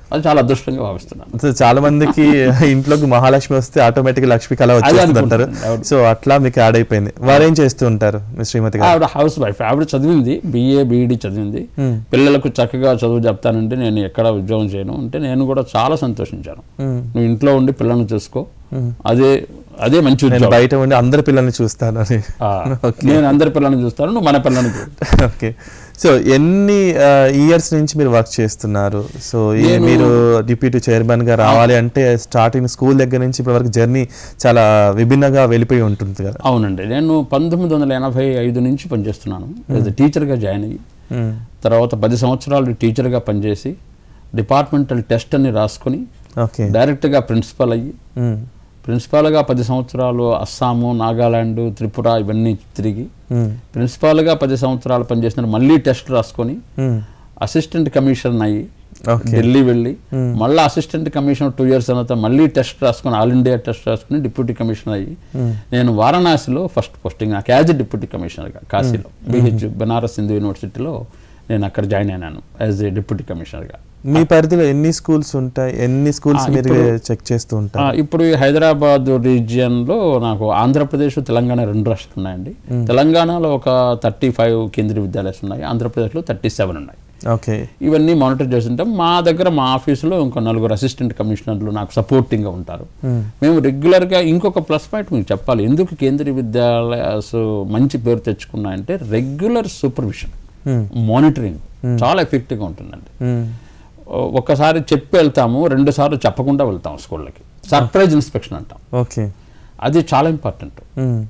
అది చాలా అదృష్టంగా భావిస్తున్నాను సో చాలా మందికి ఇంట్లోకి మహాలక్ష్మి వస్తే ఆటోమేటిక్ లక్ష్మి కళ అదే వచ్చేస్తుంది అంటారు అనుకుంటున్నాను, అవును. సో అట్లా మీకు యాడ్ అయిపోయింది వారు ఏం చేస్తూ ఉంటారు మీ శ్రీమతి గారు ఆవిడ హౌస్ వైఫ్ ఆవిడ చదివింది బిఏ బీఈడి చదివింది పిల్లలకు చక్కగా చదువు చెప్తానంటే నేను ఎక్కడ ఉద్యోగం చేయను అంటే నేను కూడా చాలా సంతోషించాను నువ్వు ఇంట్లో ఉండి పిల్లల్ని చూసుకో అదే అదే మంచి నేను ఉద్యోగం బయట ఉండి అందరి పిల్లల్ని చూస్తాను అని ఆ, నేను అందరి పిల్లల్ని చూస్తాను నువ్వు మన పిల్లల్ని చూడు ఓకే సో ఎన్ని ఇయర్స్ నుంచి మీరు వర్క్ చేస్తున్నారు సో ఈ నేను- మీరు డిప్యూటీ చైర్మన్ గా రావాలి అంటే స్టార్టింగ్ స్కూల్ దగ్గర నుంచి ఇప్పటి వరకు జర్నీ చాలా విభిన్నంగా వెళ్ళిపోయి ఉంటుంది కదా అవునండి నేను పంతొమ్మిది వందల ఎనభై ఐదు నుంచి పనిచేస్తున్నాను యాజ్ టీచర్గా జాయిన్ అయ్యి మ్మ్. తర్వాత పది సంవత్సరాలు టీచర్గా పనిచేసి డిపార్ట్మెంటల్ టెస్ట్ అని రాసుకొని ఓకే డైరెక్ట్గా ప్రిన్సిపల్ అయ్యి మ్మ్. ప్రిన్సిపాల్గా పది సంవత్సరాలు అస్సాము నాగాలాండ్ త్రిపుర ఇవన్నీ తిరిగి మ్మ్. ప్రిన్సిపాల్గా పది సంవత్సరాలు పనిచేసిన మళ్ళీ టెస్ట్ రాసుకొని మ్మ్. అసిస్టెంట్ కమిషనర్ అయ్యి ఓకే ఢిల్లీ వెళ్ళి మళ్ళీ అసిస్టెంట్ కమిషనర్ టూ ఇయర్స్ తర్వాత మళ్ళీ టెస్ట్ రాసుకొని ఆల్ ఇండియా టెస్ట్ రాసుకుని డిప్యూటీ కమిషనర్ అయ్యి నేను వారణాసిలో ఫస్ట్ పోస్టింగ్ నాకు యాజ్ ఎ డిప్యూటీ కమిషనర్గా కాశీలో బీహెచ్ బెనారస్ హిందూ యూనివర్సిటీలో నేను అక్కడ జాయిన్ అయినాను యాజ్ ఏ డిప్యూటీ కమిషనర్గా మీ పరిధిలో ఎన్ని స్కూల్స్ ఉంటాయి ఎన్ని స్కూల్స్ ఆ, మీరు ఇప్పుడు- చెక్ చేస్తూ ఆ, ఉంటారు ఇప్పుడు ఈ హైదరాబాద్ రీజియన్లో నాకు ఆంధ్రప్రదేశ్ తెలంగాణ రెండు రాష్ట్రాలు ఉన్నాయండి తెలంగాణలో ఒక థర్టీ ఫైవ్ కేంద్రీయ విద్యాలయాలు ఉన్నాయి ఆంధ్రప్రదేశ్లో థర్టీ సెవెన్ ఉన్నాయి ఓకే ఇవన్నీ మానిటర్ చేస్తుంటాం మా దగ్గర మా ఆఫీసులో ఇంకో నలుగురు అసిస్టెంట్ కమిషనర్లు నాకు సపోర్టింగ్గా ఉంటారు మేము రెగ్యులర్గా ఇంకొక ప్లస్ పాయింట్ మీకు చెప్పాలి ఎందుకు కేంద్రీయ విద్యాలయాస్ మంచి పేరు తెచ్చుకున్నాయంటే రెగ్యులర్ సూపర్విజన్ మానిటరింగ్ చాలా ఎఫెక్టివ్గా ఉంటుందండి మ్మ్. ఒక్కసారి చెప్పి వెళ్తాము రెండు సార్లు చెప్పకుండా వెళ్తాం స్కూళ్ళకి సర్ప్రైజ్ ఇన్స్పెక్షన్ అంటాం ఓకే అది చాలా ఇంపార్టెంట్ మ్మ్.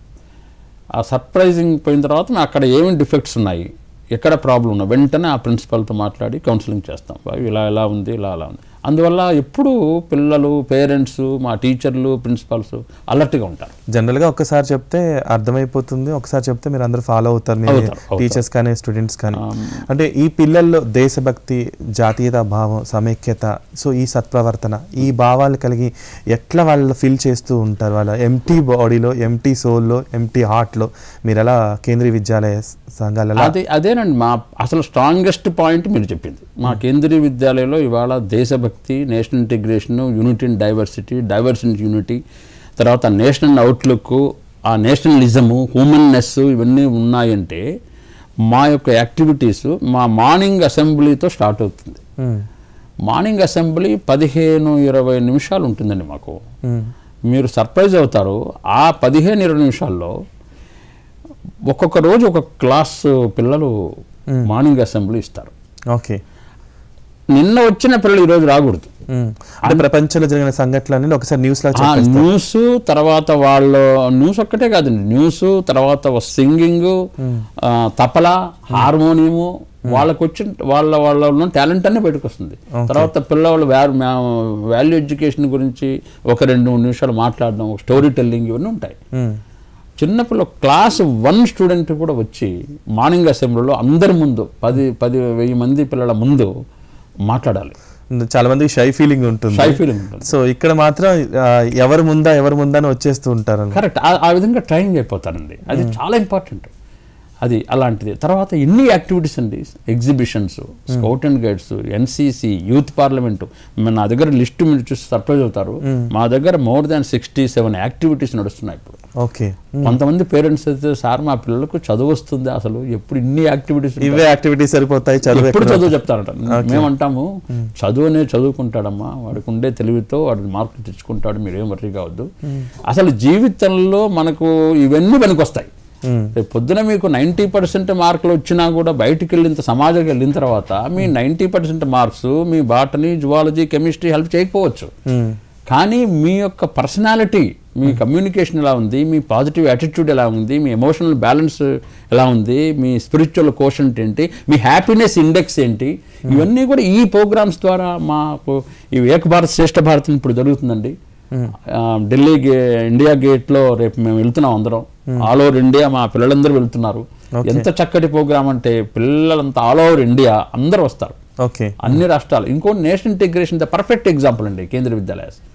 ఆ సర్ప్రైజింగ్ పోయిన తర్వాత మేము అక్కడ ఏమేమి డిఫెక్ట్స్ ఉన్నాయి ఎక్కడ ప్రాబ్లం ఉన్నాయి వెంటనే ఆ ప్రిన్సిపల్తో మాట్లాడి కౌన్సిలింగ్ చేస్తాం బాబు ఇలా ఇలా ఉంది ఇలా అలా ఉంది అందువల్ల ఎప్పుడు పిల్లలు పేరెంట్స్ మా టీచర్లు ప్రిన్సిపాల్స్ అలర్ట్గా ఉంటారు జనరల్గా ఒక్కసారి చెప్తే అర్థమైపోతుంది ఒకసారి చెప్తే మీరు అందరూ ఫాలో అవుతారు మీ అవుతారు, అవుతారు. టీచర్స్ కానీ స్టూడెంట్స్ కానీ అంటే ఈ పిల్లల్లో దేశభక్తి జాతీయత భావం సమైక్యత సో ఈ సత్ప్రవర్తన ఈ భావాలు కలిగి ఎట్లా వాళ్ళు ఫీల్ చేస్తూ ఉంటారు వాళ్ళ ఎంటీ బాడీలో ఎంటీ సోల్లో ఎంటీ హార్ట్లో మీరు ఎలా కేంద్రీయ విద్యాలయ సంఘాలు ఎలా అదే అదేనండి మా అసలు స్ట్రాంగెస్ట్ పాయింట్ మీరు చెప్పింది మా కేంద్రీయ విద్యాలయంలో ఇవాళ దేశభక్తి national integration unity in diversity diverse in unity తర్వాత నేషనల్ అవుట్లుక్ ఆ నేషనలిజము హ్యూమన్నెస్ ఇవన్నీ ఉన్నాయంటే మా యొక్క యాక్టివిటీస్ మా మార్నింగ్ అసెంబ్లీతో స్టార్ట్ అవుతుంది మ్మ్. మార్నింగ్ అసెంబ్లీ పదిహేను ఇరవై నిమిషాలు ఉంటుందండి మాకు మ్మ్. మీరు సర్ప్రైజ్ అవుతారు ఆ పదిహేను ఇరవై నిమిషాల్లో ఒక్కొక్క రోజు ఒక క్లాస్ పిల్లలు మార్నింగ్ అసెంబ్లీ ఇస్తారు ఓకే నిన్న వచ్చిన పిల్లలు ఈరోజు రాకూడదు మ్మ్. అంటే ప్రపంచంలో జరిగిన సంఘటనలు ఒకసారి న్యూస్ లా ఆ చెప్పేస్తారు న్యూస్ తర్వాత వాళ్ళు న్యూస్ ఒక్కటే కాదండి న్యూస్ తర్వాత సింగింగ్ తపల హార్మోనియము వాళ్ళకు వచ్చి వాళ్ళ వాళ్ళ ఉన్న టాలెంట్ అన్నీ బయటకు వస్తుంది తర్వాత పిల్లవాళ్ళు వాల్యూ ఎడ్యుకేషన్ గురించి ఒక రెండు మూడు నిమిషాలు మాట్లాడడం ఒక స్టోరీ టెల్లింగ్ ఇవన్నీ ఉంటాయి మ్మ్. చిన్నపిల్ల క్లాస్ వన్ స్టూడెంట్ కూడా వచ్చి మార్నింగ్ అసెంబ్లీలో అందరి ముందు పది పది వెయ్యి మంది పిల్లల ముందు మాట్లాడాలి చాలా మందికి షై ఫీలింగ్ ఉంటుంది షై ఫీలింగ్ ఉంటుంది సో ఇక్కడ మాత్రం ఆ, ఎవరు ముందా ఎవరు ముందా అని వచ్చేస్తూ ఉంటారు కరెక్ట్ ఆ విధంగా ట్రైనింగ్ అయిపోతారండి అది చాలా ఇంపార్టెంట్ అది అలాంటిది తర్వాత ఎన్ని యాక్టివిటీస్ అండి exhibitions scout and guides NCC youth parliament నా దగ్గర లిస్ట్ మీరు చూసి సర్ప్రైజ్ అవుతారు మా దగ్గర more than sixty seven activities నడుస్తున్నాయి ఇప్పుడు ఓకే కొంతమంది పేరెంట్స్ అయితే సార్ మా పిల్లలకు చదువు వస్తుంది అసలు ఎప్పుడు ఇన్ని యాక్టివిటీస్ ఇవే యాక్టివిటీస్ సరిపోతాయి చదువు ఎప్పుడు ఎక్కడ- చదువు చెప్తారట మేమంటాము చదువునే చదువుకుంటాడమ్మా వాడికి ఉండే తెలివితో వాడు మార్కులు తెచ్చుకుంటాడు మీరేం వర్రీ కావద్దు అసలు జీవితంలో మనకు ఇవన్నీ పనికొస్తాయి మ్మ్. రేపు పొద్దున మీకు నైంటీ పర్సెంట్ మార్కులు వచ్చినా కూడా బయటికి వెళ్ళిన సమాజంకి వెళ్ళిన తర్వాత మీ నైంటీ పర్సెంట్ మార్క్స్ మీ బాటనీ జువాలజీ కెమిస్ట్రీ హెల్ప్ చేయకపోవచ్చు మ్మ్. కానీ మీ యొక్క పర్సనాలిటీ మీ కమ్యూనికేషన్ ఎలా ఉంది మీ పాజిటివ్ యాటిట్యూడ్ ఎలా ఉంది మీ ఎమోషనల్ బ్యాలెన్స్ ఎలా ఉంది మీ స్పిరిచువల్ కోషంట్ ఏంటి మీ హ్యాపీనెస్ ఇండెక్స్ ఏంటి ఇవన్నీ కూడా ఈ ప్రోగ్రామ్స్ ద్వారా మాకు ఈ ఏక భారత్ శ్రేష్ఠ భారత్ ఇప్పుడు జరుగుతుందండి ఆ, ఢిల్లీ గే ఇండియా గేట్లో రేపు మేము వెళ్తున్నాం అందరం ఆల్ ఓవర్ ఇండియా మా పిల్లలందరూ వెళ్తున్నారు ఎంత చక్కటి ప్రోగ్రామ్ అంటే పిల్లలంతా ఆల్ ఓవర్ ఇండియా అందరూ వస్తారు ఓకే అన్ని రాష్ట్రాలు ఇంకో national integration the perfect example అండి కేంద్రీయ విద్యాలయాస్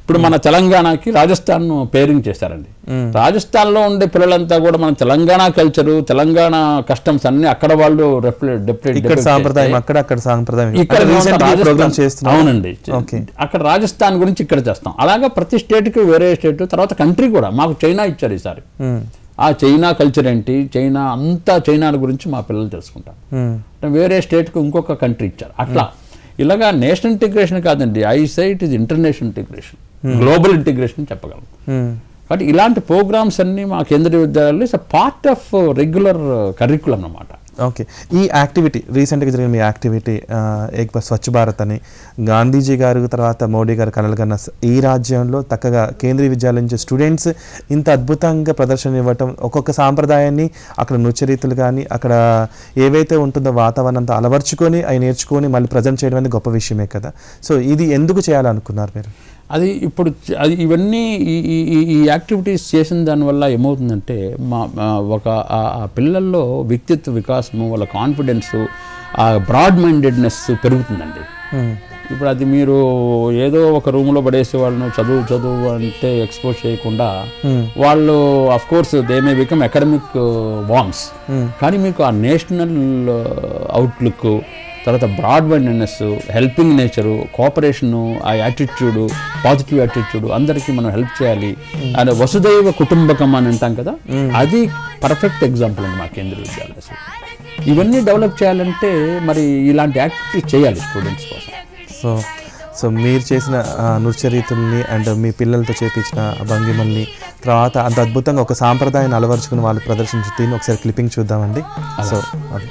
ఇప్పుడు మన తెలంగాణకి రాజస్థాన్ పేరింగ్ చేశారండి రాజస్థాన్లో ఉండే పిల్లలంతా కూడా మన తెలంగాణ కల్చరు తెలంగాణ కస్టమ్స్ అన్ని అక్కడ వాళ్ళు డెప్యూట్ ఇక్కడ సాంప్రదాయం అక్కడ అక్కడ సాంప్రదాయం ఇక్కడ రీసెంట్ ప్రోగ్రామ్ రాజస్థాన్ చేస్తున్నాం అవునండి ఓకే అక్కడ రాజస్థాన్ గురించి ఇక్కడ చేస్తాం అలాగా ప్రతి స్టేట్కి వేరే స్టేట్ తర్వాత కంట్రీ కూడా మాకు చైనా ఇచ్చారు ఈసారి ఆ చైనా కల్చర్ ఏంటి చైనా అంతా చైనా గురించి మా పిల్లలు తెలుసుకుంటారు అంటే వేరే స్టేట్కి ఇంకొక కంట్రీ ఇచ్చారు అట్లా ఇలాగా నేషనల్ ఇంటిగ్రేషన్ కాదండి I say it is international integration global integration చెప్పగలం కాబట్టి ఇలాంటి ప్రోగ్రామ్స్ అన్ని మా కేంద్రీయ విద్యాలయాల్లో it's part of regular curriculum అన్నమాట ఓకే ఈ యాక్టివిటీ రీసెంట్గా జరిగిన మీ యాక్టివిటీ ఆ, ఏక్ బార్ స్వచ్ఛ భారత్ అని గాంధీజీ గారు తర్వాత మోడీ గారు కలలుగన్న స- ఈ రాజ్యంలో చక్కగా కేంద్రీయ విద్యాలయం నుంచి స్టూడెంట్స్ ఇంత అద్భుతంగా ప్రదర్శన ఇవ్వటం ఒక్కొక్క సాంప్రదాయాన్ని అక్కడ నృత్యరీతులు కానీ అక్కడ ఏవైతే ఉంటుందో వాతావరణం అంతా అలవర్చుకొని అవి నేర్చుకొని మళ్ళీ ప్రజెంట్ చేయడం అనేది గొప్ప విషయమే కదా సో ఇది ఎందుకు చేయాలనుకున్నారు మీరు అది ఇప్పుడు చ- అది ఇవన్నీ ఈ ఈ ఈ- ఈ యాక్టివిటీస్ చేసిన దానివల్ల ఏమవుతుందంటే మా మా ఒక ఆ- ఆ పిల్లల్లో వ్యక్తిత్వ వికాసము వాళ్ళ కాన్ఫిడెన్స్ ఆ బ్రాడ్ మైండెడ్నెస్ పెరుగుతుందండి ఇప్పుడు అది మీరు ఏదో ఒక రూమ్లో పడేసి వాళ్ళను చదువు చదువు అంటే ఎక్స్పోజ్ చేయకుండా వాళ్ళు of course they may become academic worms కానీ మీకు ఆ నేషనల్ అవుట్లుక్ తర్వాత broad mindedness helping nature cooperation ఆ యాటిట్యూడ్ పాజిటివ్ యాటిట్యూడ్ అందరికీ మనం హెల్ప్ చేయాలి అండ్ వసుదైవ కుటుంబకం అని అంటాం కదా అది పర్ఫెక్ట్ ఎగ్జాంపుల్ అండి మా కేంద్రీయ విద్యాలయం ఇవన్నీ డెవలప్ చేయాలంటే మరి ఇలాంటి యాక్టివిటీస్ చేయాలి స్టూడెంట్స్ కోసం సో సో మీరు చేసిన ఆ, నృత్య రీతుల్ని అండ్ మీ పిల్లలతో చేపించిన భంగిమల్ని తర్వాత అంత అద్భుతంగా ఒక సాంప్రదాయాన్ని అలవరుచుకుని వాళ్ళు ప్రదర్శించి దీన్ని ఒకసారి క్లిప్పింగ్ చూద్దామండి సో అది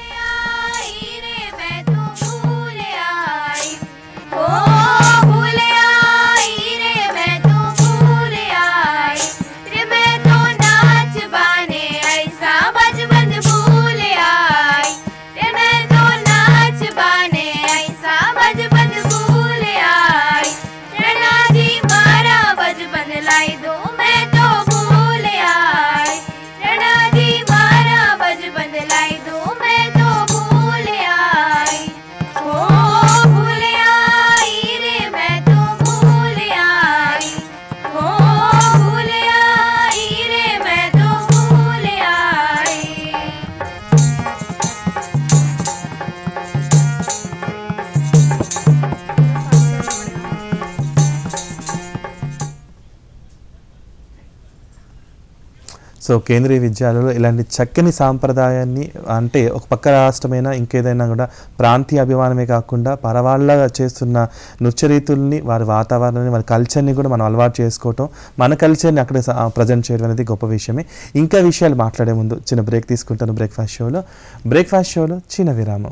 मैं तो भूल आई ओ भूल आई रे मैं तो भूल आई रे मैं तो नाच बाने ऐसा बचपन भूल आई रे मैं तो नाच बाने ऐसा बचपन भूल आई रणा जी मारा बचपन लाई दो मैं तो भूल आई रणा जी मारा बचपन लाई दो मैं तो भूल आई ओ भूल आई रे मैं तो भूल आई ओ भूल आई रे मैं तो भूल आई సో కేంద్రీయ విద్యాలయంలో ఇలాంటి చక్కని సాంప్రదాయాన్ని అంటే ఒక పక్క రాష్ట్రమైనా ఇంకేదైనా కూడా ప్రాంతీయ అభిమానమే కాకుండా పరవాళ్ళగా చేస్తున్న నృత్య రీతుల్ని వారి వాతావరణాన్ని వారి కల్చర్ని కూడా మనం అలవాటు చేసుకోవటం మన కల్చర్ని అక్కడ ప్రజెంట్ చేయడం అనేది గొప్ప విషయమే ఇంకా విషయాలు మాట్లాడే ముందు చిన్న బ్రేక్ తీసుకుంటాను బ్రేక్ఫాస్ట్ షోలో బ్రేక్ఫాస్ట్ షోలో చిన్న విరామం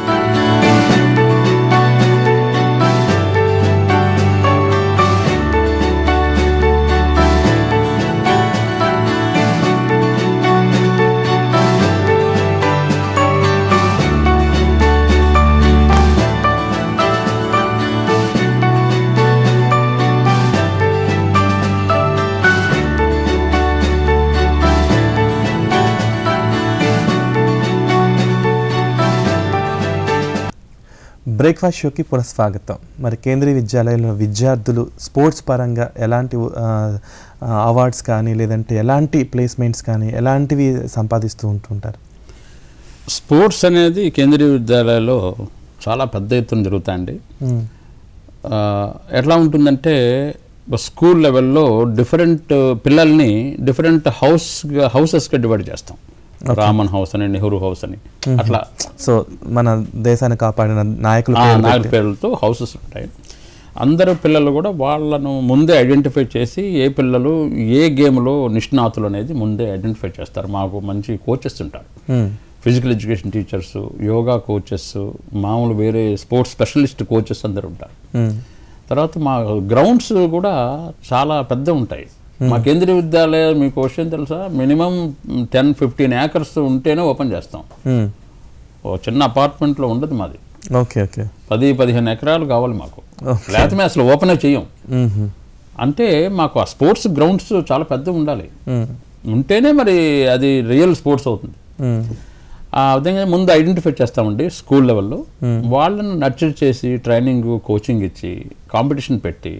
బ్రేక్ఫాస్ట్ షోకి పునఃస్వాగతం మరి కేంద్రీయ విద్యాలయంలో విద్యార్థులు స్పోర్ట్స్ పరంగా ఎలాంటి ఆ, ఆ, అవార్డ్స్ కానీ లేదంటే ఎలాంటి ప్లేస్మెంట్స్ కానీ ఎలాంటివి సంపాదిస్తూ ఉంటుంటారు స్పోర్ట్స్ అనేది కేంద్రీయ విద్యాలయాల్లో చాలా పెద్ద ఎత్తున జరుగుతాయండి మ్మ్. ఆ, ఎట్లా ఉంటుందంటే స్కూల్ లెవెల్లో డిఫరెంట్ పిల్లల్ని డిఫరెంట్ హౌస్ హౌసెస్గా డివైడ్ చేస్తాం రామన్ హౌస్ అని నెహ్రూ హౌస్ అని అట్లా సో మన దేశాన్ని కాపాడిన నాయకులు ఆ పేర్లు నాలుగు పెట్టి- పేర్లతో హౌసెస్ ఉంటాయి అందరు పిల్లలు కూడా వాళ్ళను ముందే ఐడెంటిఫై చేసి ఏ పిల్లలు ఏ గేమ్లో నిష్ణాతులు అనేది ముందే ఐడెంటిఫై చేస్తారు మాకు మంచి కోచెస్ ఉంటారు మ్మ్. Physical education teachers yoga coaches మామూలు వేరే స్పోర్ట్స్ స్పెషలిస్ట్ కోచెస్ అందరు ఉంటారు మ్మ్. తర్వాత మా గ్రౌండ్స్ కూడా చాలా పెద్ద ఉంటాయి మా కేంద్రీయ విద్యాలయం మీకు విషయం తెలుసా మినిమం టెన్ ఫిఫ్టీన్ ఏకర్స్ ఉంటేనే ఓపెన్ చేస్తాం మ్మ్. ఓ చిన్న అపార్ట్మెంట్లో ఉండదు మాది ఓకే ఓకే పది పదిహేను ఎకరాలు కావాలి మాకు Okay. లేకపోతే మేము అసలు ఓపెనే చెయ్యం మ్మ్. అంటే మాకు ఆ స్పోర్ట్స్ గ్రౌండ్స్ చాలా పెద్ద ఉండాలి మ్మ్. ఉంటేనే మరి అది రియల్ స్పోర్ట్స్ అవుతుంది మ్మ్. ఆ విధంగా ముందు ఐడెంటిఫై చేస్తామండి స్కూల్ లెవెల్లో వాళ్ళని నర్చర్ చేసి ట్రైనింగ్ కోచింగ్ ఇచ్చి కాంపిటీషన్ పెట్టి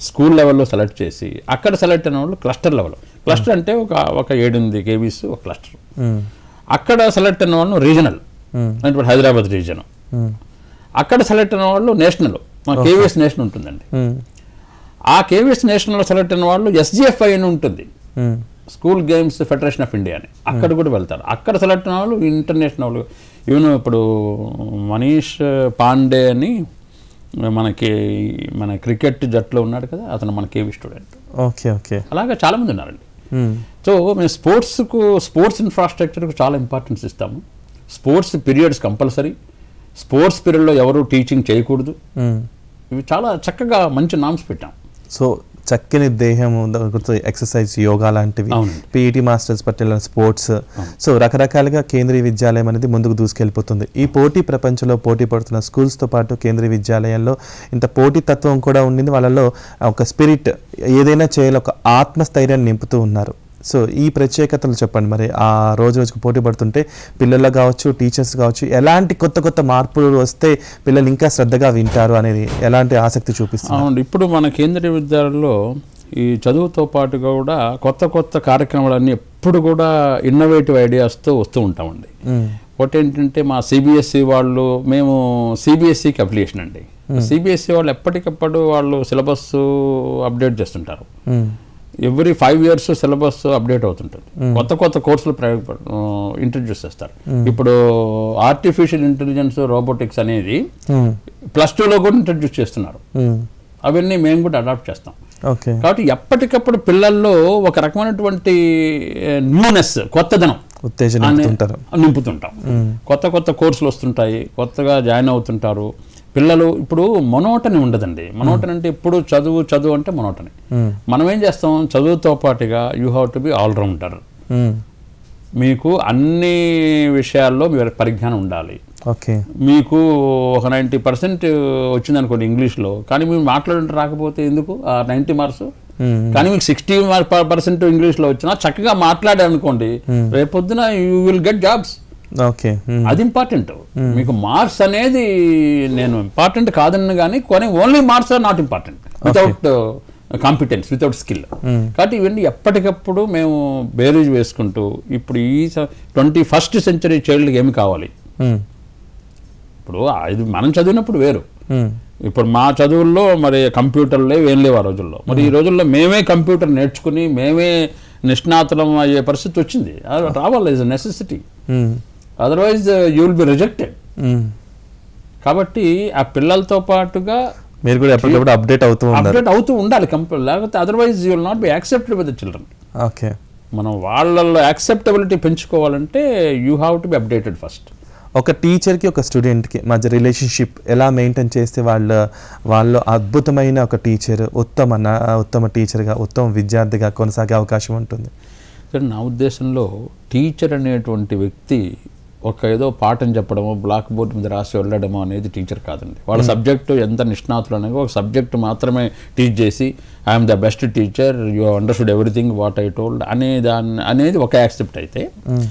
స్కూల్ లెవెల్లో సెలెక్ట్ చేసి అక్కడ సెలెక్ట్ అయిన వాళ్ళు క్లస్టర్ లెవెల్ క్లస్టర్ అంటే ఒక ఒక ఏడెనిమిది కేవీస్ ఒక క్లస్టర్ మ్మ్. అక్కడ సెలెక్ట్ అయిన వాళ్ళు రీజనల్ అంటే ఇప్పుడు హైదరాబాద్ రీజన్ మ్మ్. అక్కడ సెలెక్ట్ అయిన వాళ్ళు నేషనల్ మా కేవీఎస్ నేషనల్ ఉంటుందండి మ్మ్. ఆ కేవీఎస్ నేషనల్లో సెలెక్ట్ అయిన వాళ్ళు ఎస్జిఎఫ్ఐ అని ఉంటుంది మ్మ్. School games federation of India అని అక్కడ కూడా వెళ్తారు అక్కడ సెలెక్ట్ అయిన వాళ్ళు ఇంటర్నేషనల్ ఈవెన్ ఇప్పుడు మనీష్ పాండే అని మనకి మన క్రికెట్ జట్టులో ఉన్నాడు కదా అతను మన కేవీ స్టూడెంట్ ఓకే ఓకే అలాగా చాలామంది ఉన్నారండి మ్మ్. సో మేము స్పోర్ట్స్కు స్పోర్ట్స్ ఇన్ఫ్రాస్ట్రక్చర్కు చాలా ఇంపార్టెన్స్ ఇస్తాము స్పోర్ట్స్ పీరియడ్స్ కంపల్సరీ స్పోర్ట్స్ పీరియడ్లో ఎవరు టీచింగ్ చేయకూడదు మ్మ్. ఇవి చాలా చక్కగా మంచి నామ్స్ పెట్టాం సో చక్కని దేహం ఎక్సర్సైజ్ యోగా లాంటివి అవునండి. పీఈటీ మాస్టర్స్ పట్టిన స్పోర్ట్స్ సో రకరకాలుగా కేంద్రీయ విద్యాలయం అనేది ముందుకు దూసుకెళ్ళిపోతుంది ఈ పోటీ ప్రపంచంలో పోటీ పడుతున్న స్కూల్స్తో పాటు కేంద్రీయ విద్యాలయాల్లో ఇంత పోటీ తత్వం కూడా ఉండింది వాళ్ళలో ఒక స్పిరిట్ ఏదైనా చేయాలి ఒక ఆత్మస్థైర్యాన్ని నింపుతూ ఉన్నారు సో ఈ ప్రత్యేకతలు చెప్పండి మరి ఆ రోజు రోజుకు పోటీ పడుతుంటే పిల్లల్లో కావచ్చు టీచర్స్ కావచ్చు ఎలాంటి కొత్త కొత్త మార్పులు వస్తే పిల్లలు ఇంకా శ్రద్ధగా వింటారు అనేది ఎలాంటి ఆసక్తి చూపిస్తుంది అవును ఇప్పుడు మన కేంద్రీయ విద్యాలయంలో ఈ చదువుతో పాటుగా కూడా కొత్త కొత్త కార్యక్రమాలన్నీ ఎప్పుడు కూడా ఇన్నోవేటివ్ ఐడియాస్తో వస్తూ ఉంటామండి ఒకటి ఏంటంటే మా సిబిఎస్ఈ వాళ్ళు మేము సిబిఎస్ఈకి అప్లికేషన్ అండి సిబిఎస్ఈ వాళ్ళు ఎప్పటికప్పుడు వాళ్ళు సిలబస్ అప్డేట్ చేస్తుంటారు every five years syllabus update అవుతుంటుంది కొత్త కొత్త కోర్సులు ఇంట్రడ్యూస్ చేస్తారు ఇప్పుడు ఆర్టిఫిషియల్ ఇంటెలిజెన్స్ రోబోటిక్స్ అనేది ప్లస్ టూలో కూడా ఇంట్రడ్యూస్ చేస్తున్నారు అవన్నీ మేము కూడా అడాప్ట్ చేస్తాం ఓకే కాబట్టి ఎప్పటికప్పుడు పిల్లల్లో ఒక రకమైనటువంటి న్యూనెస్ కొత్తదనం ఉత్తేజన అనే- నింపుతుంటారు నింపుతుంటాం కొత్త కొత్త కోర్సులు వస్తుంటాయి కొత్తగా జాయిన్ అవుతుంటారు పిల్లలు ఇప్పుడు మొనోటని ఉండదండి మొనోటని అంటే ఇప్పుడు చదువు చదువు అంటే మొనోటని మనం ఏం చేస్తాం చదువుతో పాటుగా you have to be all rounder మ్మ్. మీకు అన్ని విషయాల్లో మీ పరిజ్ఞానం ఉండాలి ఓకే మీకు ఒక నైంటీ పర్సెంట్ వచ్చిందనుకోండి ఇంగ్లీష్లో కానీ మీరు మాట్లాడటం రాకపోతే ఎందుకు ఆ నైంటీ మార్క్స్ కానీ మీకు సిక్స్టీ పర్సెంట్ ఇంగ్లీష్లో వచ్చినా చక్కగా మాట్లాడారనుకోండి రేపొద్దున you will get jobs okay మ్మ్. అది ఇంపార్టెంట్ మీకు మార్క్స్ అనేది నేను ఇంపార్టెంట్ కాదన్న కానీ కొన్ని only marks are not important without competence without skill కాబట్టి ఇవన్నీ ఎప్పటికప్పుడు మేము బేరీజ్ వేసుకుంటూ ఇప్పుడు ఈ ట్వంటీ ఫస్ట్ సెంచరీ చైల్డ్కి ఏమి కావాలి మ్మ్. ఇప్పుడు ఇది మనం చదివినప్పుడు వేరు మ్మ్. ఇప్పుడు మా చదువుల్లో మరి కంప్యూటర్లు లేవు ఏం లేవు ఆ రోజుల్లో మరి ఈ రోజుల్లో మేమే కంప్యూటర్ నేర్చుకుని మేమే నిష్ణాతులం అయ్యే పరిస్థితి వచ్చింది అది రావాలి ఇస్ నెసెసిటీ మ్మ్. Otherwise you will be rejected మ్మ్. కాబట్టి ఆ పిల్లలతో పాటుగా మీరు కూడా ఎప్పటికప్పుడు అప్డేట్ అవుతూ ఉన్నారు అప్డేట్ అవుతూ ఉండాలి కంపెనీ లేకపోతే otherwise you will not be accepted with the children okay మనం వాళ్ళల్లో యాక్సెప్టబిలిటీ పెంచుకోవాలంటే you have to be updated first ఒక టీచర్కి ఒక స్టూడెంట్కి మధ్య రిలేషన్షిప్ ఎలా మెయింటైన్ చేస్తే వాళ్ళ వాళ్ళు అద్భుతమైన ఒక టీచర్ ఉత్తమ నా- ఉత్తమ టీచర్గా ఉత్తమ విద్యార్థిగా కొనసాగే అవకాశం ఉంటుంది కానీ నా ఉద్దేశంలో టీచర్ అనేటువంటి వ్యక్తి ఒక ఏదో పాఠం చెప్పడమో బ్లాక్ బోర్డ్ మీద రాసి వెళ్ళడమో అనేది టీచర్ కాదండి వాళ్ళ సబ్జెక్టు ఎంత నిష్ణాతులు అనేది ఒక సబ్జెక్టు మాత్రమే టీచ్ చేసి I'm the best teacher you understood everything what I told అనే దాన్ని అనేది ఒక యాక్సెప్ట్ అయితే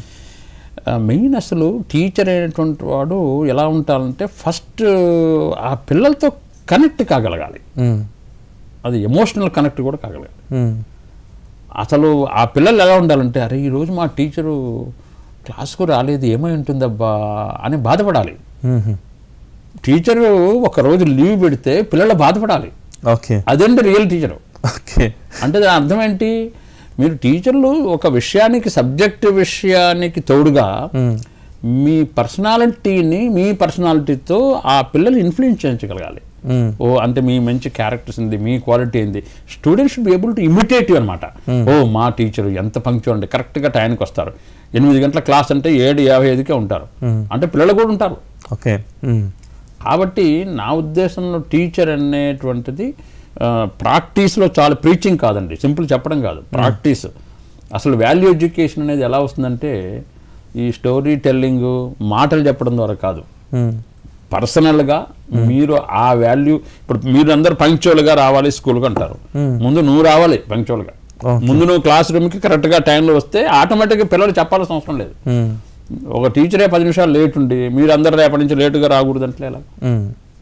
మెయిన్ అసలు టీచర్ అనేటువంటి వాడు ఎలా ఉంటారంటే ఫస్ట్ ఆ పిల్లలతో కనెక్ట్ కాగలగాలి మ్మ్. అది ఎమోషనల్ కనెక్ట్ కూడా కాగలగాలి మ్మ్. అసలు ఆ పిల్లలు ఎలా ఉండాలంటే అరే ఈరోజు మా టీచరు క్లాస్కు రాలేదు ఏమై ఉంటుందబ్బా అని బాధపడాలి మ్మ్. టీచరు ఒక రోజు లీవ్ పెడితే పిల్లలు బాధపడాలి ఓకే అదేంటి రియల్ టీచరు ఓకే అంటే దాని అర్థం ఏంటి మీరు టీచర్లు ఒక విషయానికి సబ్జెక్ట్ విషయానికి తోడుగా మీ పర్సనాలిటీని మీ పర్సనాలిటీతో ఆ పిల్లలు ఇన్ఫ్లుయెన్స్ చేయించగలగాలి మ్మ్. ఓ అంటే మీ మంచి క్యారెక్టర్స్ ఉంది మీ క్వాలిటీ ఏంది students should be able to imitate you అనమాట ఓ మా టీచర్ ఎంత పంక్చువల్ అండి కరెక్ట్గా టైంకి వస్తారు ఎనిమిది గంటల క్లాస్ అంటే ఏడు యాభై ఐదుకే ఉంటారు అంటే పిల్లలు కూడా ఉంటారు ఓకే మ్మ్. కాబట్టి నా ఉద్దేశంలో టీచర్ అనేటువంటిది ప్రాక్టీస్లో చాలా ప్రీచింగ్ కాదండి సింపుల్ చెప్పడం కాదు ప్రాక్టీస్ అసలు వాల్యూ ఎడ్యుకేషన్ అనేది ఎలా వస్తుందంటే ఈ స్టోరీ టెల్లింగ్ మాటలు చెప్పడం ద్వారా కాదు మ్మ్. పర్సనల్గా మీరు ఆ వాల్యూ ఇప్పుడు మీరు అందరు పంక్చువల్గా రావాలి స్కూల్కి అంటారు ముందు నువ్వు రావాలి పంక్చువల్గా Okay. ముందు నువ్వు క్లాస్ రూమ్కి కరెక్ట్గా టైంలో వస్తే ఆటోమేటిక్గా పిల్లలు చెప్పాల్సిన అవసరం లేదు మ్మ్. ఒక టీచరే పది నిమిషాలు లేట్ ఉండి మీరు అందరు రేపటి నుంచి లేటుగా రాకూడదు అంటే ఎలా మ్మ్.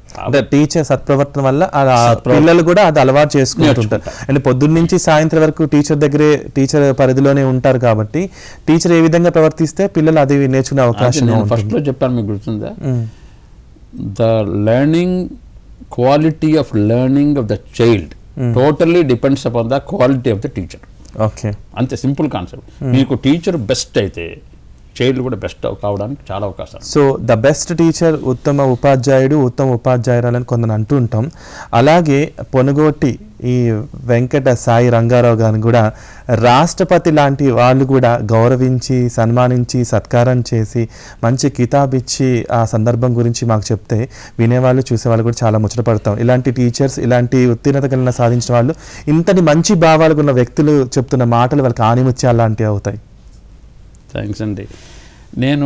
అంటే టీచర్ సత్ప్రవర్తన వల్ల ఆ పిల్లలు కూడా అది అలవాటు చేసుకుంటుంటారు అంటే పొద్దున్న నుంచి సాయంత్రం వరకు టీచర్ దగ్గరే టీచర్ పరిధిలోనే ఉంటారు కాబట్టి టీచర్ ఏ విధంగా ప్రవర్తిస్తే పిల్లలు అది నేర్చుకునే అవకాశం నేను ఉంటుంది ఫస్ట్లో చెప్పాను మీకు గుర్తుందా మ్మ్. The learning quality of learning of the child totally depends upon the quality of the teacher okay అంతే సింపుల్ కాన్సెప్ట్ మీకు టీచర్ బెస్ట్ అయితే చైల్డ్ కూడా బెస్ట్ కావడానికి చాలా అవకాశాలు సో ద బెస్ట్ టీచర్ ఉత్తమ ఉపాధ్యాయుడు ఉత్తమ ఉపాధ్యాయురాలని కొందరు అంటూ ఉంటాం అలాగే పొనుగోటి ఈ వెంకట సాయి రంగారావు గారిని కూడా రాష్ట్రపతి లాంటి వాళ్ళు కూడా గౌరవించి సన్మానించి సత్కారం చేసి మంచి కితాబ్ ఇచ్చి ఆ సందర్భం గురించి మాకు చెప్తే వినేవాళ్ళు చూసేవాళ్ళు కూడా చాలా ముచ్చటపడతాం ఇలాంటి టీచర్స్ ఇలాంటి ఉత్తీర్ణత కలిగిన సాధించిన వాళ్ళు ఇంతటి మంచి భావాలు ఉన్న వ్యక్తులు చెప్తున్న మాటలు వాళ్ళకి ఆనిముత్యాలు లాంటివి అవుతాయి థ్యాంక్స్ అండి నేను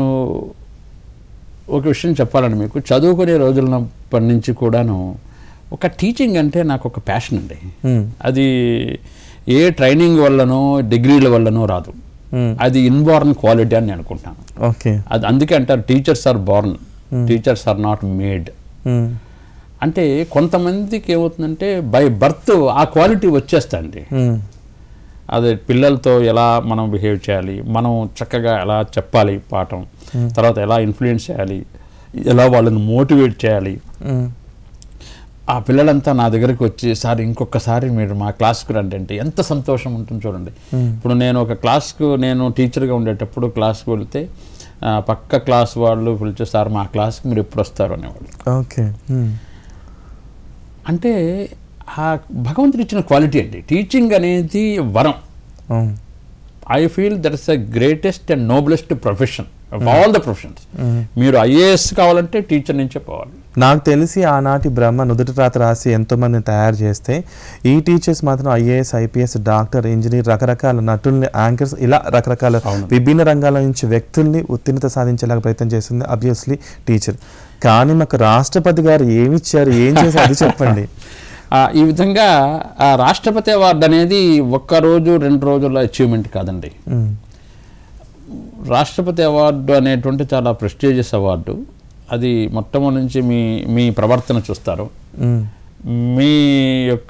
ఒక విషయం చెప్పాలండి మీకు చదువుకునే రోజులప్పటి నుంచి కూడాను ఒక టీచింగ్ అంటే నాకు ఒక ప్యాషన్ అండి మ్మ్. అది ఏ ట్రైనింగ్ వల్లనో డిగ్రీల వల్లనో రాదు మ్మ్. అది ఇన్బార్న్ క్వాలిటీ అని నేను అనుకుంటాను ఓకే అది అందుకే అంటారు teachers are born teachers are not made మ్మ్. అంటే కొంతమందికి ఏమవుతుందంటే బై బర్త్ ఆ క్వాలిటీ వచ్చేస్తండి మ్మ్. అదే పిల్లలతో ఎలా మనం బిహేవ్ చేయాలి మనం చక్కగా ఎలా చెప్పాలి పాఠం తర్వాత ఎలా ఇన్ఫ్లుయెన్స్ చేయాలి ఎలా వాళ్ళని మోటివేట్ చేయాలి మ్మ్. ఆ పిల్లలంతా నా దగ్గరికి వచ్చి సార్ ఇంకొకసారి మీరు మా క్లాస్కి రండి అంటే ఎంత సంతోషం ఉంటుంది చూడండి ఇప్పుడు నేను ఒక క్లాస్కు నేను టీచర్గా ఉండేటప్పుడు క్లాస్కి వెళ్తే ఆ, పక్క క్లాస్ వాళ్ళు పిలిచే సార్ మా క్లాస్కి మీరు ఎప్పుడు వస్తారు అనేవాళ్ళు ఓకే మ్మ్. అంటే ఆ భగవంతుడు ఇచ్చిన క్వాలిటీ అండి టీచింగ్ అనేది వరం అవును. I feel that is the greatest and noblest profession of all the professions మీరు ఐఏఎస్ కావాలంటే టీచర్ నుంచే పోవాలి నాకు తెలిసి ఆనాటి బ్రహ్మ నుదుటి రాత రాసి ఎంతో మందిని తయారు చేస్తే ఈ టీచర్స్ మాత్రం ఐఏఎస్ ఐపీఎస్ డాక్టర్ ఇంజనీర్ రకరకాల నటుల్ని యాంకర్స్ ఇలా రకరకాల విభిన్న రంగాల నుంచి వ్యక్తుల్ని ఉత్తీర్ణత సాధించేలాగా ప్రయత్నం చేస్తుంది అబ్వియస్లీ టీచర్ కానీ మాకు రాష్ట్రపతి గారు ఏమి ఇచ్చారు ఏం చేశారు అది చెప్పండి ఆ, ఈ విధంగా ఆ రాష్ట్రపతి అవార్డు అనేది ఒక్క రోజు రెండు రోజుల అచీవ్మెంట్ కాదండి మ్మ్. రాష్ట్రపతి అవార్డు అనేటువంటి చాలా ప్రెస్టీజియస్ అవార్డు అది మొట్టమొదటి నుంచి మీ మీ ప్రవర్తన చూస్తారు మ్మ్. మీ యొక్క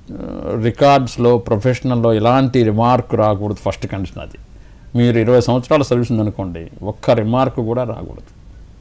రికార్డ్స్లో ప్రొఫెషనల్లో ఎలాంటి రిమార్క్ రాకూడదు ఫస్ట్ కండిషన్ అది మీరు ఇరవై సంవత్సరాల సర్వీస్ ఉందనుకోండి ఒక్క రిమార్క్ కూడా రాకూడదు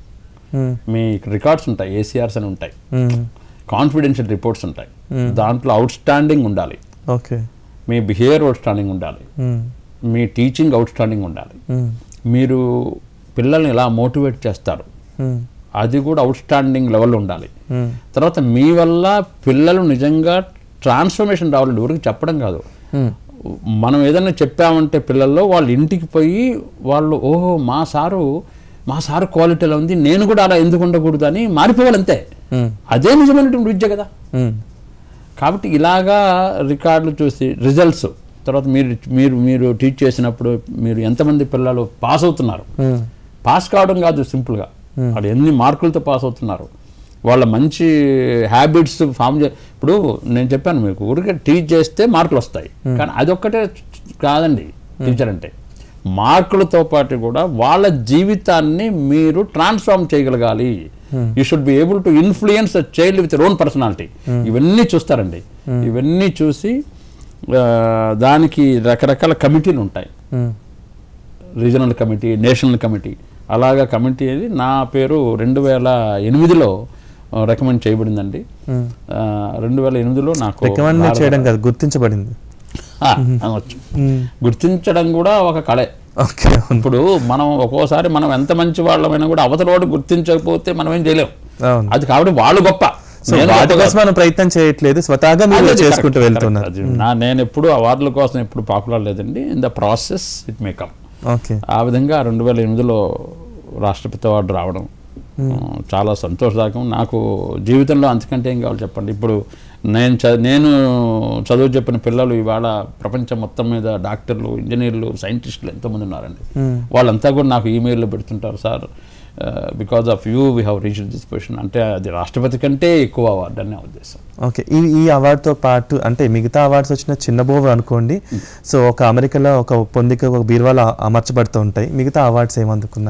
మ్మ్. మీ రికార్డ్స్ ఉంటాయి ఏసీఆర్స్ అని ఉంటాయి మ్మ్. కాన్ఫిడెన్షియల్ రిపోర్ట్స్ ఉంటాయి దాంట్లో అవుట్ స్టాండింగ్ ఉండాలి ఓకే మీ బిహేవియర్ అవుట్ స్టాండింగ్ ఉండాలి మ్మ్. మీ టీచింగ్ అవుట్ స్టాండింగ్ ఉండాలి మ్మ్. మీరు పిల్లల్ని ఎలా మోటివేట్ చేస్తారు మ్మ్. అది కూడా అవుట్ స్టాండింగ్ లెవెల్ ఉండాలి మ్మ్. తర్వాత మీ వల్ల పిల్లలు నిజంగా ట్రాన్స్ఫర్మేషన్ రావాలి ఊరికి చెప్పడం కాదు మ్మ్. మనం ఏదైనా చెప్పామంటే పిల్లల్లో వాళ్ళ ఇంటికి పోయి వాళ్ళు ఓహో మా సారు మా సారు క్వాలిటీ ఎలా ఉంది నేను కూడా అలా ఎందుకు ఉండకూడదు అని మారిపోవాలి అంతే మ్మ్. అదే నిజమైనటువంటి విద్య కదా మ్మ్. కాబట్టి ఇలాగా రికార్డులు చూసి రిజల్ట్స్ తర్వాత మీరు మీరు మీరు టీచ్ చేసినప్పుడు మీరు ఎంతమంది పిల్లలు పాస్ అవుతున్నారు మ్మ్. పాస్ కావడం కాదు సింపుల్గా వాళ్ళు ఎన్ని మార్కులతో పాస్ అవుతున్నారు వాళ్ళ మంచి హ్యాబిట్స్ ఫామ్ చే ఇప్పుడు నేను చెప్పాను మీకు ఊరికే టీచ్ చేస్తే మార్కులు వస్తాయి కానీ అదొక్కటే కాదండి టీచర్ అంటే మార్కులతో పాటు కూడా వాళ్ళ జీవితాన్ని మీరు ట్రాన్స్ఫార్మ్ చేయగలగాలి you should be able to influence the child with own personality ఇవన్నీ చూస్తారండి ఇవన్నీ చూసి ఆ, దానికి రకరకాల కమిటీలు ఉంటాయి మ్మ్. రీజనల్ కమిటీ నేషనల్ కమిటీ అలాగా కమిటీ అది నా పేరు రెండు వేల ఎనిమిదిలో రికమెండ్ చేయబడిందండి ఆ, రెండు వేల ఎనిమిదిలో నాకు రికమెండ్ భారత- చేయడం కాదు గుర్తించబడింది ఆ, అనవచ్చు గుర్తించడం కూడా ఒక కళే ఓకే ఇప్పుడు మనం ఒక్కోసారి మనం ఎంత మంచి వాళ్ళమైనా కూడా అవతల గుర్తించకపోతే మనం ఏం చేయలేం అవును అది కాబట్టి వాళ్ళు గొప్ప సో నేను వాటి గొప్ప కోసం మనం ప్రయత్నం చేయట్లేదు స్వతహాగా మీరు అది చేసుకుంటూ correct, వెళ్తున్నారు correct. అది నా నేను ఎప్పుడు అవార్డుల కోసం ఎప్పుడు పాపులర్ లేదండి in the process it may come okay ఆ విధంగా రెండు వేల ఎనిమిదిలో రాష్ట్రపతి అవార్డు రావడం ఆ, చాలా సంతోషదాయకం నాకు జీవితంలో అంతకంటే ఏం కావాలి చెప్పండి ఇప్పుడు నేను చ నేను చదువు చెప్పిన పిల్లలు ఇవాళ ప్రపంచం మొత్తం మీద డాక్టర్లు ఇంజనీర్లు సైంటిస్టులు ఎంతోమంది ఉన్నారండి వాళ్ళంతా కూడా నాకు ఈమెయిల్లో పెడుతుంటారు sir because of you we have reach this position అంటే అది రాష్ట్రపతి కంటే ఎక్కువ అవార్డు అని నా ఉద్దేశం ఓకే ఈ ఈ అవార్డుతో పాటు అంటే మిగతా అవార్డ్స్ వచ్చిన చిన్న బోవు అనుకోండి సో ఒక అమెరికాలో ఒక పొందిక ఒక బీరువాలో అమర్చబడుతూ ఉంటాయి మిగతా అవార్డ్స్ ఏమందుకున్నారు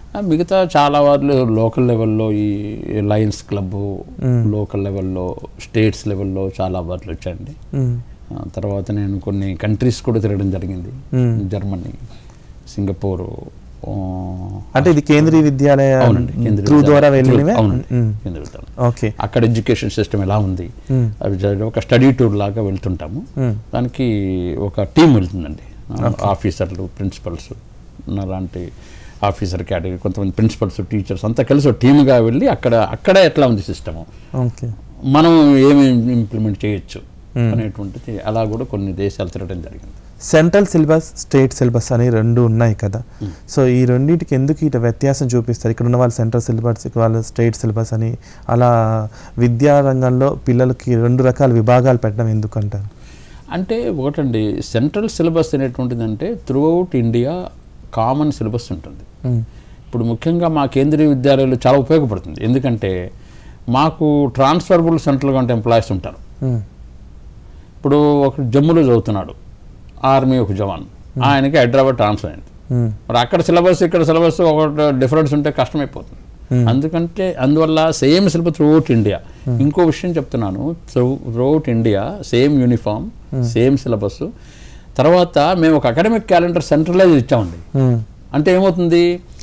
ఆ, మిగతా చాలా వాళ్ళు లోకల్ లెవెల్లో ఈ లయన్స్ క్లబ్ లోకల్ లెవెల్లో స్టేట్స్ లెవెల్లో చాలా అవార్డులు వచ్చాయండి మ్మ్. ఆ, తర్వాత నేను కొన్ని కంట్రీస్ కూడా తిరగడం జరిగింది మ్మ్. జర్మనీ సింగపూరు ఆ, అంటే ఇది కేంద్రీయ విద్యాలయ అవునండి కేంద్రీయ త్రూ ద్వారా విద్యాలయం. వెళ్ళినవే అవునండి మ్మ్. కేంద్రీయ విద్యాలయం. ఓకే అక్కడ ఎడ్యుకేషన్ సిస్టమ్ ఎలా ఉంది మ్మ్. అవి జరి- ఒక స్టడీ టూర్ లాగా వెళ్తుంటాము మ్మ్. దానికి ఒక టీం వెళ్తుందండి ఆఫీసర్లు ప్రిన్సిపల్స్ అలాంటి ఆఫీసర్ కేటగిరీ కొంతమంది ప్రిన్సిపల్స్ టీచర్స్ అంతా కలిసి ఒక టీమ్గా వెళ్ళి అక్కడ అక్కడ ఎట్లా ఉంది సిస్టము ఓకే మనం ఏమి ఇంప్లిమెంట్ చేయొచ్చు అనేటువంటిది అలా కూడా కొన్ని దేశాలు తిరగడం జరిగింది సెంట్రల్ సిలబస్ స్టేట్ సిలబస్ అని రెండు ఉన్నాయి కదా సో ఈ రెండింటికి ఎందుకు ఇట వ్యత్యాసం చూపిస్తారు ఇక్కడ ఉన్న వాళ్ళు సెంట్రల్ సిలబస్ వాళ్ళు స్టేట్ సిలబస్ అని అలా విద్యా రంగంలో పిల్లలకి రెండు రకాల విభాగాలు పెట్టడం ఎందుకు అంటారు అంటే ఒకటండి సెంట్రల్ సిలబస్ అనేటువంటిది అంటే త్రూఅవుట్ ఇండియా కామన్ సిలబస్ ఉంటుంది మ్మ్. ఇప్పుడు ముఖ్యంగా మా కేంద్రీయ విద్యాలయాలు చాలా ఉపయోగపడుతుంది ఎందుకంటే మాకు ట్రాన్స్ఫరబుల్ సెంట్రల్ గవర్నమెంట్ ఎంప్లాయీస్ ఉంటారు మ్మ్. ఇప్పుడు ఒక జమ్ములో చదువుతున్నాడు ఆర్మీ ఒక జవాన్ ఆయనకి హైదరాబాద్ ట్రాన్స్ఫర్ అయింది మ్మ్. మరి అక్కడ సిలబస్ ఇక్కడ సిలబస్ ఒక డిఫరెన్స్ ఉంటే కష్టమైపోతుంది అందుకంటే అందువల్ల సేమ్ సిలబస్ త్రూఅవుట్ ఇండియా ఇంకో విషయం చెప్తున్నాను throughout India same uniform same syllabus తర్వాత మేము ఒక అకాడమిక్ క్యాలెండర్ సెంట్రలైజ్ ఇచ్చామండి మ్మ్. అంటే ఏమవుతుంది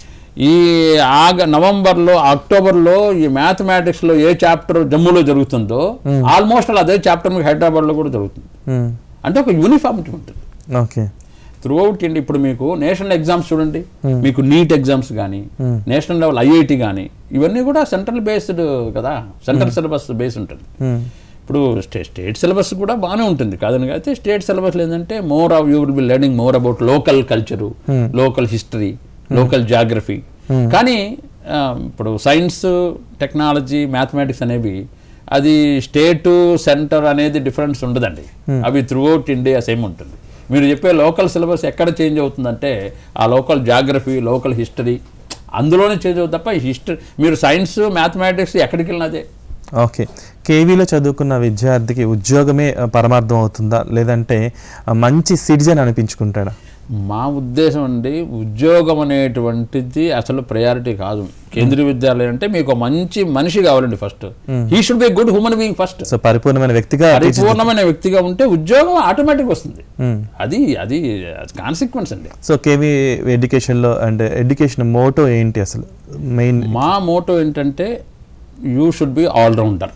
ఈ ఆగ నవంబర్లో అక్టోబర్లో ఈ మ్యాథమెటిక్స్లో ఏ చాప్టర్ జమ్మూలో జరుగుతుందో ఆల్మోస్ట్ అలా అదే చాప్టర్ మీకు హైదరాబాద్లో కూడా జరుగుతుంది మ్మ్. అంటే ఒక యూనిఫామిటీ ఉంటుంది ఓకే త్రూ అవుట్ ఇండి ఇప్పుడు మీకు నేషనల్ ఎగ్జామ్స్ చూడండి మీకు నీట్ ఎగ్జామ్స్ కానీ నేషనల్ లెవెల్ ఐఐటి కానీ ఇవన్నీ కూడా సెంట్రల్ బేస్డ్ కదా సెంట్రల్ సిలబస్ బేస్ ఉంటుంది మ్మ్. ఇప్పుడు స్టే స్టేట్ సిలబస్ కూడా బాగానే ఉంటుంది కాదని అయితే స్టేట్ సిలబస్ ఏంటంటే more of you will be learning more about local culture local history local geography కానీ ఆ, ఇప్పుడు సైన్స్ టెక్నాలజీ మ్యాథమెటిక్స్ అనేవి అది స్టేటు సెంటర్ అనేది డిఫరెన్స్ ఉండదండి అవి త్రూ అవుట్ ఇండియా సేమ్ ఉంటుంది మీరు చెప్పే లోకల్ సిలబస్ ఎక్కడ చేంజ్ అవుతుందంటే ఆ లోకల్ జాగ్రఫీ లోకల్ హిస్టరీ అందులోనే చేంజ్ అవుతుంది తప్ప హిస్టరీ మీరు సైన్స్ మ్యాథమెటిక్స్ ఎక్కడికి వెళ్ళినా అదే ఓకే కేవీలో చదువుకున్న విద్యార్థికి ఉద్యోగమే ఆ, పరమార్థం అవుతుందా లేదంటే ఆ, మంచి సిటిజన్ అనిపించుకుంటాడా మా ఉద్దేశం అండి ఉద్యోగం అనేటువంటిది అసలు ప్రయారిటీ కాదు కేంద్రీయ విద్యాలయం అంటే మీకు ఒక మంచి మనిషి కావాలండి first he should be good human being first so పరిపూర్ణమైన వ్యక్తిగా పరిపూర్ణమైన వ్యక్తిగా ఉంటే ఉద్యోగం ఆటోమేటిక్ వస్తుంది మ్మ్. అది అది కాన్సిక్వెన్స్ అండి సో కేవీ ఎడ్యుకేషన్లో అండ్ ఎడ్యుకేషన్ మోటో ఏంటి అసలు మెయిన్ మా మోటో ఏంటంటే you should be allrounder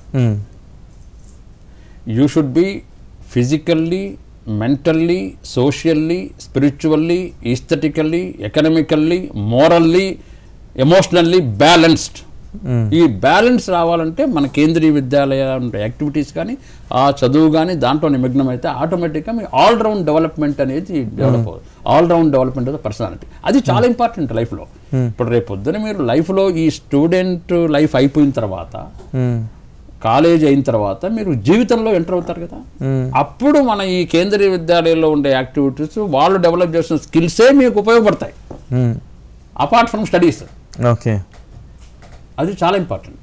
you should be physically mentally socially spiritually aesthetically economically morally emotionally balanced ఈ బ్యాలెన్స్ రావాలంటే మన కేంద్రీయ విద్యాలయ యాక్టివిటీస్ కానీ ఆ చదువు కానీ దాంట్లో నిమగ్నం అయితే ఆటోమేటిక్గా మీ ఆల్రౌండ్ డెవలప్మెంట్ అనేది డెవలప్ అవుతుంది ఆల్రౌండ్ డెవలప్మెంట్ ఆఫ్ పర్సనాలిటీ అది చాలా ఇంపార్టెంట్ లైఫ్లో ఇప్పుడు రేపు పొద్దున మీరు లైఫ్లో ఈ స్టూడెంట్ లైఫ్ అయిపోయిన తర్వాత కాలేజ్ అయిన తర్వాత మీరు జీవితంలో ఎంటర్ అవుతారు కదా అప్పుడు మన ఈ కేంద్రీయ విద్యాలయంలో ఉండే యాక్టివిటీస్ వాళ్ళు డెవలప్ చేసిన స్కిల్సే మీకు ఉపయోగపడతాయి అపార్ట్ ఫ్రమ్ స్టడీస్ ఓకే అది చాలా ఇంపార్టెంట్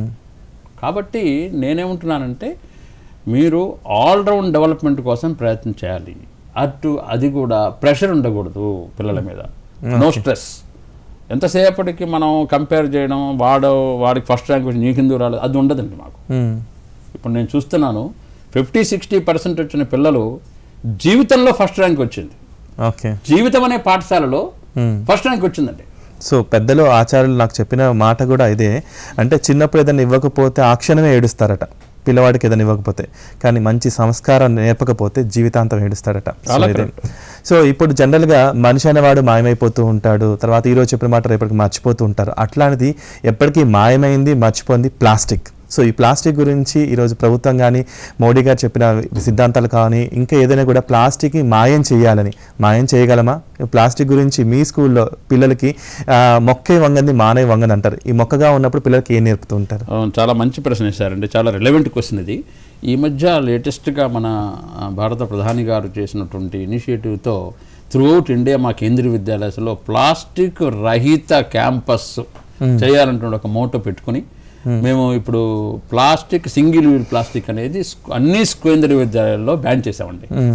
కాబట్టి నేనేమంటున్నానంటే మీరు ఆల్రౌండ్ డెవలప్మెంట్ కోసం ప్రయత్నం చేయాలి అటు అది కూడా ప్రెషర్ ఉండకూడదు పిల్లల మీద నో స్ట్రెస్ ఎంతసేపటికి మనం కంపేర్ చేయడం వాడు వాడికి ఫస్ట్ ర్యాంక్ వచ్చి నీకెందుకు రాలేదు అది ఉండదండి మాకు ఇప్పుడు నేను చూస్తున్నాను ఫిఫ్టీ సిక్స్టీ పర్సెంట్ వచ్చిన పిల్లలు జీవితంలో ఫస్ట్ ర్యాంక్ వచ్చింది ఓకే జీవితం అనే పాఠశాలలో ఫస్ట్ ర్యాంక్ వచ్చిందండి సో పెద్దలు ఆచార్యులు నాకు చెప్పిన మాట కూడా ఇదే అంటే చిన్నప్పుడు ఏదైనా ఇవ్వకపోతే ఆ క్షణమే ఏడుస్తారట పిల్లవాడికి ఏదైనా ఇవ్వకపోతే కానీ మంచి సంస్కారం నేర్పకపోతే జీవితాంతం ఏడుస్తాడట సో చాలా ఇదే సో ఇప్పుడు జనరల్గా మనిషి అనేవాడు మాయమైపోతూ ఉంటాడు తర్వాత ఈరోజు చెప్పిన మాట రేపటికి మర్చిపోతూ ఉంటారు అట్లాంటిది ఎప్పటికీ మాయమైంది మర్చిపోయింది ప్లాస్టిక్ సో ఈ ప్లాస్టిక్ గురించి ఈరోజు ప్రభుత్వం కానీ మోడీ గారు చెప్పిన సిద్ధాంతాలు కానీ ఇంకా ఏదైనా కూడా ప్లాస్టిక్ని మాయం చేయాలని మాయం చేయగలమా ప్లాస్టిక్ గురించి మీ స్కూల్లో పిల్లలకి ఆ, మొక్కే వంగంది మానే వంగని అంటారు ఈ మొక్కగా ఉన్నప్పుడు పిల్లలకి ఏం నేర్పుతూ ఉంటారు అవును, చాలా మంచి ప్రశ్న వేశారండి చాలా రిలవెంట్ క్వశ్చన్ ఇది ఈ మధ్య లేటెస్ట్గా మన ఆ, భారత ప్రధాని గారు చేసినటువంటి ఇనిషియేటివ్తో త్రూఅవుట్ ఇండియా మా కేంద్రీయ విద్యాలయాల్లో ప్లాస్టిక్ రహిత క్యాంపస్ చేయాలంటే ఒక మోటో పెట్టుకుని మేము ఇప్పుడు ప్లాస్టిక్ సింగిల్ యూజ్ ప్లాస్టిక్ అనేది స్కూ- అన్ని కేంద్రీయ విద్యాలయాల్లో బ్యాన్ చేసామండి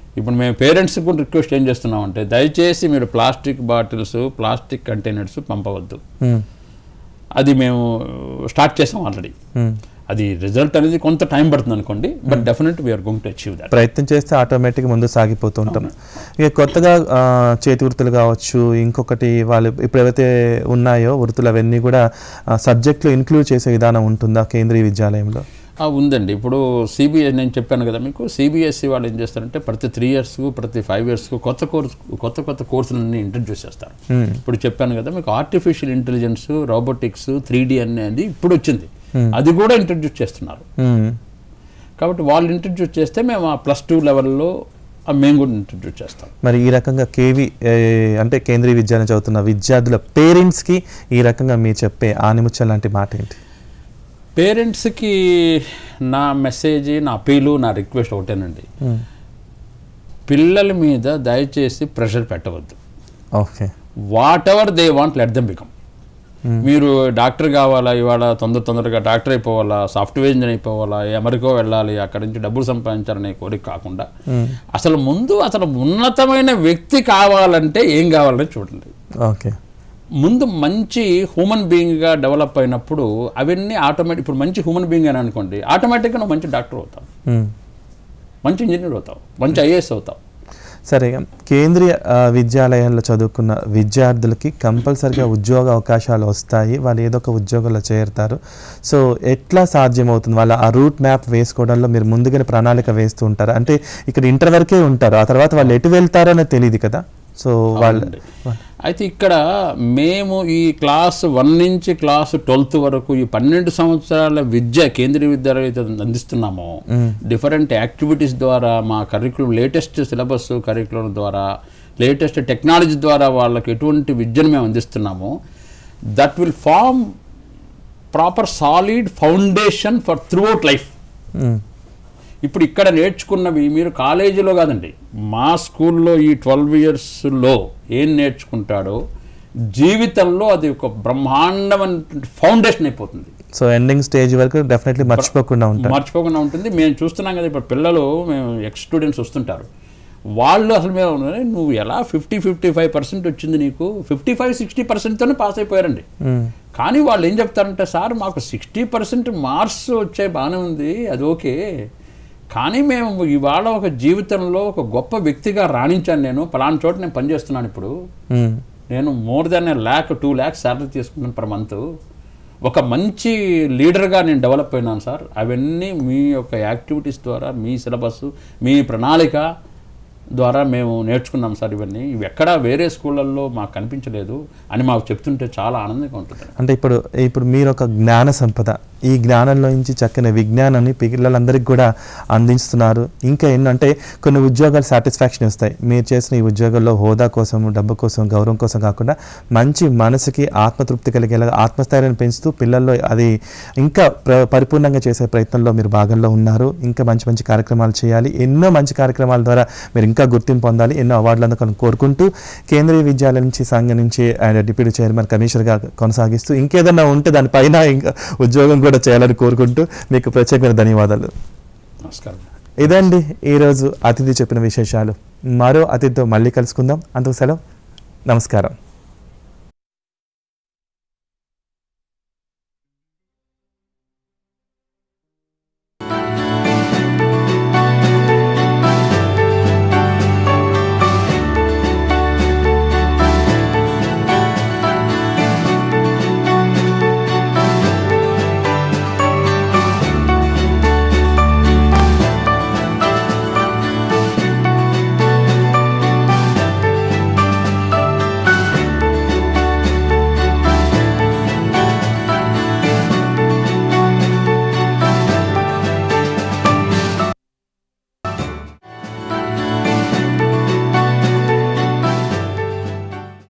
ఇప్పుడు మేము పేరెంట్స్కి కూడా రిక్వెస్ట్ ఏం చేస్తున్నామంటే దయచేసి మీరు ప్లాస్టిక్ బాటిల్స్ ప్లాస్టిక్ కంటైనర్స్ పంపవద్దు మ్మ్. అది మేము స్టార్ట్ చేసాం ఆల్రెడీ మ్మ్. అది రిజల్ట్ అనేది కొంత టైం పడుతుంది అనుకోండి but definite we are going to achieve that ప్రయత్నం చేస్తే ఆటోమేటిక్ ముందు సాగిపోతూ ఉంటాం ఇక కొత్తగా ఆ, చేతి వృత్తులు కావచ్చు ఇంకొకటి వాళ్ళు ఇప్పుడు ఏవైతే ఉన్నాయో వృత్తులు అవన్నీ కూడా సబ్జెక్టులు ఇంక్లూడ్ చేసే విధానం ఉంటుందా కేంద్రీయ విద్యాలయంలో ఆ, ఉందండి ఇప్పుడు సిబిఎస్ నేను చెప్పాను కదా మీకు సిబిఎస్ఈ వాళ్ళు ఏం చేస్తారంటే ప్రతి త్రీ ఇయర్స్కు ప్రతి ఫైవ్ ఇయర్స్కు కొత్త కోర్స్ కొత్త కొత్త కోర్సులన్నీ ఇంట్రడ్యూస్ చేస్తారు మ్మ్. ఇప్పుడు చెప్పాను కదా మీకు artificial intelligence robotics three D అనేది ఇప్పుడు వచ్చింది అది కూడా ఇంట్రడ్యూస్ చేస్తున్నారు మ్మ్. కాబట్టి వాళ్ళు ఇంట్రడ్యూస్ చేస్తే మేము ఆ ప్లస్ టూ లెవెల్లో ఆ మేము కూడా ఇంట్రడ్యూస్ చేస్తాం మరి ఈ రకంగా కేవి ఏ, అంటే కేంద్రీయ విద్యాలయం చదువుతున్న విద్యార్థుల పేరెంట్స్కి ఈ రకంగా మీరు చెప్పే ఆనిముత్యం లాంటి మాట ఏంటి పేరెంట్స్కి నా మెసేజ్ నా అపీలు నా రిక్వెస్ట్ ఒకటేనండి మ్మ్. పిల్లల మీద దయచేసి ప్రెషర్ పెట్టవద్దు okay whatever they want let them become మీరు డాక్టర్ కావాలా ఇవాళ తొందర తొందరగా డాక్టర్ అయిపోవాలా సాఫ్ట్వేర్ ఇంజనీర్ అయిపోవాలా అమెరికా వెళ్ళాలి అక్కడి నుంచి డబ్బులు సంపాదించాలనే కోరిక కాకుండా అసలు ముందు అసలు ఉన్నతమైన వ్యక్తి కావాలంటే ఏం కావాలని చూడండి ఓకే ముందు మంచి హ్యూమన్ బీయింగ్గా డెవలప్ అయినప్పుడు అవన్నీ ఆటోమేటిక్ ఇప్పుడు మంచి హ్యూమన్ బీయింగ్ అని అనుకోండి ఆటోమేటిక్గా నువ్వు మంచి డాక్టర్ అవుతావు మ్మ్. మంచి ఇంజనీర్ అవుతావు మంచి ఐఏఎస్ అవుతావు సరే కేంద్రీయ ఆ, విద్యాలయాల్లో చదువుకున్న విద్యార్థులకి కంపల్సరిగా ఉద్యోగ అవకాశాలు వస్తాయి వాళ్ళు ఏదో ఒక ఉద్యోగంలో చేరుతారు సో ఎట్లా సాధ్యమవుతుంది వాళ్ళ ఆ రూట్ మ్యాప్ వేసుకోవడంలో మీరు ముందుగానే ప్రణాళిక వేస్తూ ఉంటారు అంటే ఇక్కడ ఇంటర్ వరకే ఉంటారు ఆ తర్వాత వాళ్ళు ఎటు వెళ్తారో అనేది తెలియదు కదా సో వాళ్ళు అవునండి. అయితే ఇక్కడ మేము ఈ క్లాస్ వన్ నుంచి క్లాస్ ట్వెల్త్ వరకు ఈ పన్నెండు సంవత్సరాల విద్య కేంద్రీయ విద్యాలయం అయితే అందిస్తున్నామో డిఫరెంట్ యాక్టివిటీస్ ద్వారా మా కరికులం లేటెస్ట్ సిలబస్ కరికులం ద్వారా లేటెస్ట్ టెక్నాలజీ ద్వారా వాళ్ళకి ఎటువంటి విద్యను మేము అందిస్తున్నామో that will form proper solid foundation for throughout life మ్మ్. ఇప్పుడు ఇక్కడ నేర్చుకున్నవి మీరు కాలేజీలో కాదండి మా స్కూల్లో ఈ ట్వెల్వ్ ఇయర్స్లో ఏం నేర్చుకుంటాడో జీవితంలో అది ఒక బ్రహ్మాండమైన ఫౌండేషన్ అయిపోతుంది సో ఎండింగ్ స్టేజ్ వరకు డెఫినెట్లీ మర్చిపోకుండా ఉంటారు మర్చిపోకుండా ఉంటుంది మేము చూస్తున్నాం కదా ఇప్పుడు పిల్లలు మేము ఎక్స్ స్టూడెంట్స్ వస్తుంటారు వాళ్ళు అసలు మేము నువ్వు ఎలా ఫిఫ్టీ ఫిఫ్టీ ఫైవ్ పర్సెంట్ వచ్చింది నీకు ఫిఫ్టీ ఫైవ్ సిక్స్టీ పర్సెంట్తోనే పాస్ అయిపోయారండి మ్మ్. కానీ వాళ్ళు ఏం చెప్తారంటే సార్ మాకు సిక్స్టీ పర్సెంట్ మార్క్స్ వచ్చాయి బాగానే ఉంది అది ఓకే కానీ మేము ఇవాళ ఒక జీవితంలో ఒక గొప్ప వ్యక్తిగా రాణించాను నేను పలానా చోట నేను పనిచేస్తున్నాను ఇప్పుడు మ్మ్. నేను more than lakh two lakhs salary తీసుకుంటాను పర్ మంత్ ఒక మంచి లీడర్గా నేను డెవలప్ అయినాను సార్ అవన్నీ మీ యొక్క యాక్టివిటీస్ ద్వారా మీ సిలబస్ మీ ప్రణాళిక ద్వారా మేము నేర్చుకున్నాం సార్ ఇవన్నీ ఇవి ఎక్కడా వేరే స్కూళ్ళల్లో మాకు కనిపించలేదు అని మాకు చెప్తుంటే చాలా ఆనందంగా ఉంటుంది అంటే ఇప్పుడు ఇప్పుడు మీరు ఒక జ్ఞాన సంపద ఈ జ్ఞానంలో నుంచి చక్కని విజ్ఞానాన్ని పిల్లలందరికీ కూడా అందిస్తున్నారు ఇంకా ఏంటంటే కొన్ని ఉద్యోగాలు సాటిస్ఫాక్షన్ ఇస్తాయి మీరు చేసిన ఈ ఉద్యోగాల్లో హోదా కోసం డబ్బు కోసం గౌరవం కోసం కాకుండా మంచి మనసుకి ఆత్మతృప్తి కలిగేలా ఆత్మస్థైర్యాన్ని పెంచుతూ పిల్లల్లో అది ఇంకా ప్ర పరిపూర్ణంగా చేసే ప్రయత్నంలో మీరు భాగంలో ఉన్నారు ఇంకా మంచి మంచి కార్యక్రమాలు చేయాలి ఎన్నో మంచి కార్యక్రమాల ద్వారా మీరు ఇంకా గుర్తింపు పొందాలి ఎన్నో అవార్డులు అందుకొని కోరుకుంటూ కేంద్రీయ విద్యాలయం నుంచి సంఘం నుంచి ఆయన డిప్యూటీ చైర్మన్ కమిషనర్గా కొనసాగిస్తూ ఇంకేదన్నా ఉంటే దానిపైన ఇంకా ఉద్యోగం కూడా చేయాలని కోరుకుంటూ మీకు ప్రత్యేకమైన ధన్యవాదాలు నమస్కారం ఇదండి ఈరోజు అతిథి చెప్పిన విశేషాలు మరో అతిథితో మళ్ళీ కలుసుకుందాం అంతకు సెలవు నమస్కారం